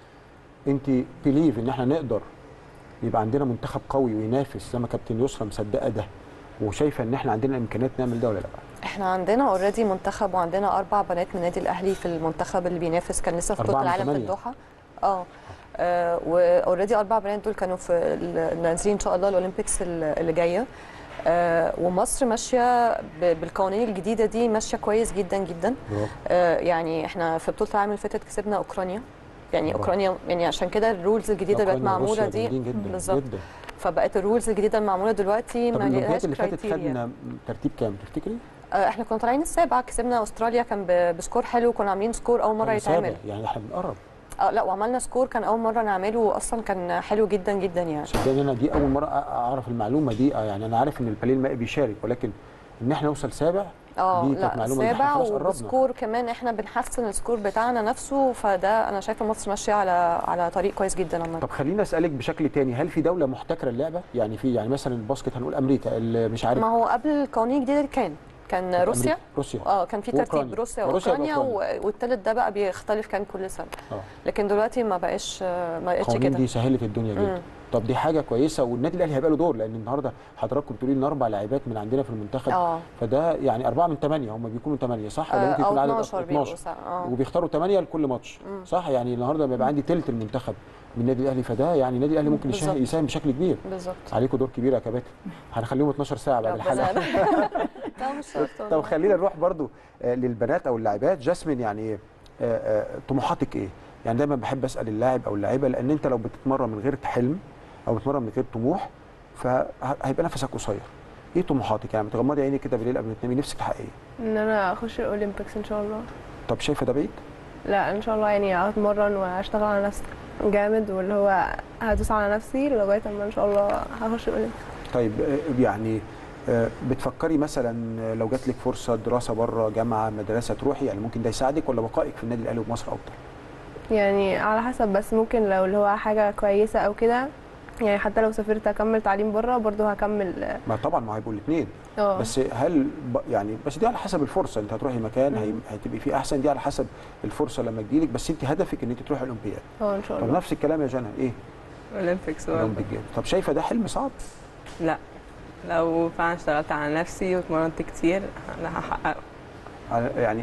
انت بليف ان احنا نقدر يبقى عندنا منتخب قوي وينافس زي ما كابتن يسرا مصدقه ده وشايفه ان احنا عندنا امكانيات نعمل ده ولا لا؟ احنا عندنا اوريدي منتخب وعندنا اربع بنات من النادي الاهلي في المنتخب اللي بينافس كان لسه في أربعة بطوله من العالم في ثمانية. الدوحه اه آه، واوريدي اربع بنات دول كانوا في ال- نازلين ان شاء الله الاولمبيكس ال- اللي جايه آه، ومصر ماشيه ب- بالقوانين الجديده دي ماشيه كويس جدا جدا برافو آه، يعني احنا في بطوله العالم اللي فاتت كسبنا اوكرانيا يعني برافو. اوكرانيا يعني عشان كده الرولز الجديده اللي بقت أوكرانيا معموله وروسيا دي جامدين جدا بالظبط جدا فبقت الرولز الجديده المعموله دلوقتي طب ما الاولمبياد لهاش اللي فاتت كرايتيريا خدنا ترتيب كام تفتكري؟ آه، احنا كنا طالعين السابع كسبنا استراليا كان ب- بسكور حلو كنا عاملين سكور اول مره كان سابع، يتعمل يعني احنا بنقرب اه لا وعملنا سكور كان اول مره نعمله اصلا كان حلو جدا جدا يعني صدقني انا دي اول مره أ- اعرف المعلومه دي آه، يعني انا عارف ان الباليه المائي بيشارك ولكن ان احنا نوصل سابع اه دي كانت لا معلومه إن إحنا سابع خلاص قربنا وسكور كمان احنا بنحسن السكور بتاعنا نفسه فده انا شايفه مصر ماشيه على على طريق كويس جدا عامه طب خليني اسالك بشكل تاني هل في دوله محتكره اللعبه يعني في يعني مثلا الباسكت هنقول امريكا اللي مش عارف ما هو قبل القوانين الجديده دي كان كان روسيا أمريكا. روسيا اه كان في وأوكرانيا. ترتيب روسيا وروسيا واوكرانيا وأوكرانيا. و- والتالت ده بقى بيختلف كان كل سنه اه لكن دلوقتي ما بقاش ما بقتش القوانين كده دي سهلت الدنيا جدا مم. طب دي حاجه كويسه والنادي الاهلي هيبقى له دور لان النهارده حضراتكم بتقولوا ان اربع لاعبات من عندنا في المنتخب اه فده يعني اربعه من ثمانيه هم بيكونوا ثمانيه صح ولا آه، ممكن او يكون عدد 12 أكتر؟ بيبقوا ساعة. اه وبيختاروا ثمانيه لكل ماتش مم. صح يعني النهارده بيبقى عندي ثلث المنتخب من النادي الاهلي فده يعني النادي الاهلي ممكن يشا- بالظبط. يساهم بشكل كبير بالظبط عليكم دور كبير يا كباتن هنخليهم 12 ساعه بعد ربنا الحلقه لا مش شرط طب والله. خلينا نروح برضو آه، للبنات او اللاعبات جاسمين يعني آه، آه، طموحاتك ايه يعني دايما بحب اسال اللاعب او اللاعبه لان انت لو بتتمرن من غير حلم او بتتمرن من غير طموح فهيبقى نفسك قصير ايه طموحاتك يعني بتغمضي عينيك كده بالليل قبل ما تنامي نفسك تحققي ايه ان انا اخش الاولمبيكس ان شاء الله طب شايفه ده بعيد لا ان شاء الله يعني اتمرن واشتغل على نفسي جامد واللي هو هدوس على نفسي لغايه اما ان شاء الله هخش الاولمبيكس طيب آه، يعني آه، بتفكري مثلا آه، لو جات لك فرصه دراسه بره جامعه مدرسه تروحي يعني ممكن ده يساعدك ولا بقائك في النادي الاهلي ومصر افضل يعني على حسب بس ممكن لو اللي هو حاجه كويسه او كده يعني حتى لو سافرت اكمل تعليم بره برضه هكمل ما طبعا ما هيبقوا الاثنين اه بس هل ب... يعني بس دي على حسب الفرصه انت هتروحي مكان هي... هتبقي فيه احسن دي على حسب الفرصه لما تجيلك بس انت هدفك ان انت تروحي الاولمبياد اه ان شاء طب الله نفس الكلام يا جنى ايه اولمبيكس برضه. الاولمبيك جيم طب شايفه ده حلم صعب لا لو فعلا اشتغلت على نفسي واتمرنت كتير انا هحققه على- يعني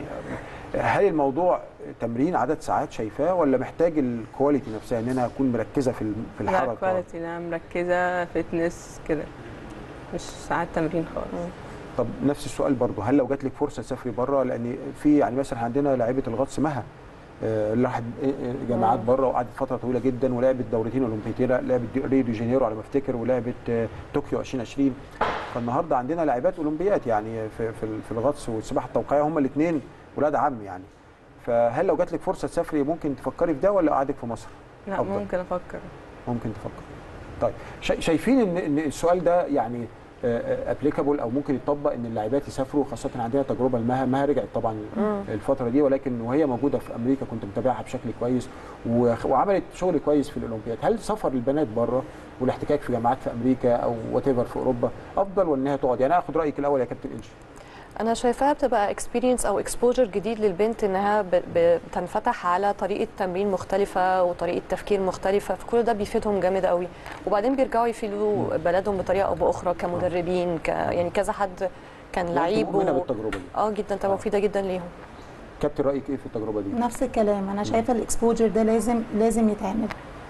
هل الموضوع تمرين عدد ساعات شايفاه ولا محتاج الكواليتي نفسها ان انا اكون مركزه في ال- في لا الحركه كواليتي انا مركزه فتنس كده مش ساعات تمرين خالص طب نفس السؤال برضو هل لو جات لك فرصه تسافري بره لان في يعني مثلا عندنا لاعيبه الغطس مها آه، اللي راحت آه، آه، جامعات بره وقعدت فتره طويله جدا ولعبت دورتين اولمبيتين لعبت دي- ريو دي جانيرو على ما افتكر ولعبت آه، طوكيو 2020 فالنهارده عندنا لاعبات اولمبيات يعني في في ال- في الغطس والسباحه التوقيعيه هم الاثنين ولاد عم يعني فهل لو جات لك فرصه تسافري ممكن تفكري في ده ولا قعدك في مصر؟ لا أفضل. ممكن افكر ممكن تفكر طيب شا- شايفين ان ان السؤال ده يعني ابليكابل او ممكن يطبق ان اللاعبات يسافروا خاصه عندنا تجربه لمها مها رجعت طبعا مم. الفتره دي ولكن وهي موجوده في امريكا كنت متابعها بشكل كويس وخ- وعملت شغل كويس في الاولمبياد هل سفر البنات بره والاحتكاك في جامعات في امريكا او وات في اوروبا افضل ولا انها تقعد يعني اخد رايك الاول يا كابتن انجي انا شايفاها بتبقى اكسبيرينس او اكسبوجر جديد للبنت انها ب- ب- بتنفتح على طريقه تمرين مختلفه وطريقه تفكير مختلفه فكل ده بيفيدهم جامد قوي وبعدين بيرجعوا يفيدوا بلدهم بطريقه او باخرى كمدربين ك يعني كذا حد كان لعيب مؤمنه و... بالتجربه دي اه جدا تبقى مفيده جدا ليهم كابتن رايك ايه في التجربه دي نفس الكلام انا شايفه الاكسبوجر ده لازم لازم يتعمل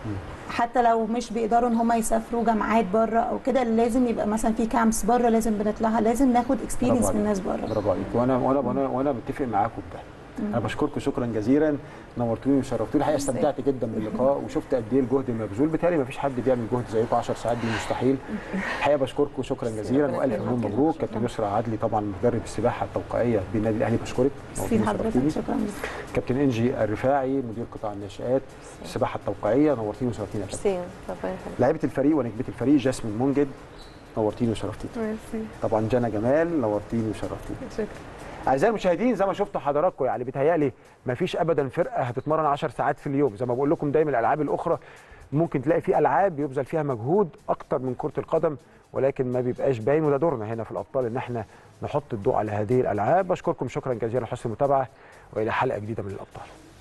حتى لو مش بيقدروا ان هم يسافروا جامعات بره او كده لازم يبقى مثلا في كامبس بره لازم بنطلعها لازم ناخد اكسبيرينس برافو من الناس عليك. بره برافو عليك وانا وانا وانا, وأنا متفق معاكم في ده انا بشكركم شكرا جزيلا نورتوني وشرفتوني الحقيقه استمتعت جدا باللقاء وشفت قد ايه الجهد المبذول بالتالي ما فيش حد بيعمل جهد زيكم 10 ساعات دي مستحيل الحقيقه بشكركم شكرا جزيلا والف مليون مبروك كابتن يسرا عدلي طبعا مدرب السباحه التوقيعيه بالنادي الاهلي بشكرك في نورتوني حضرتك وشرفتوني. شكرا كابتن انجي الرفاعي مدير قطاع الناشئات السباحه التوقيعيه نورتيني وشرفتيني يا كابتن ميرسي ربنا يخليك لعيبه الفريق ونجمه الفريق جاسمين منجد نورتيني وشرفتيني ميرسي طبعا جانا جمال نورتيني وشرفتيني شكرا اعزائي المشاهدين زي ما شفتوا حضراتكم يعني بيتهيألي ما فيش ابدا فرقه هتتمرن 10 ساعات في اليوم زي ما بقول لكم دايما الالعاب الاخرى ممكن تلاقي في العاب بيبذل فيها مجهود اكتر من كره القدم ولكن ما بيبقاش باين وده دورنا هنا في الابطال ان احنا نحط الضوء على هذه الالعاب بشكركم شكرا جزيلا لحسن المتابعه والى حلقه جديده من الابطال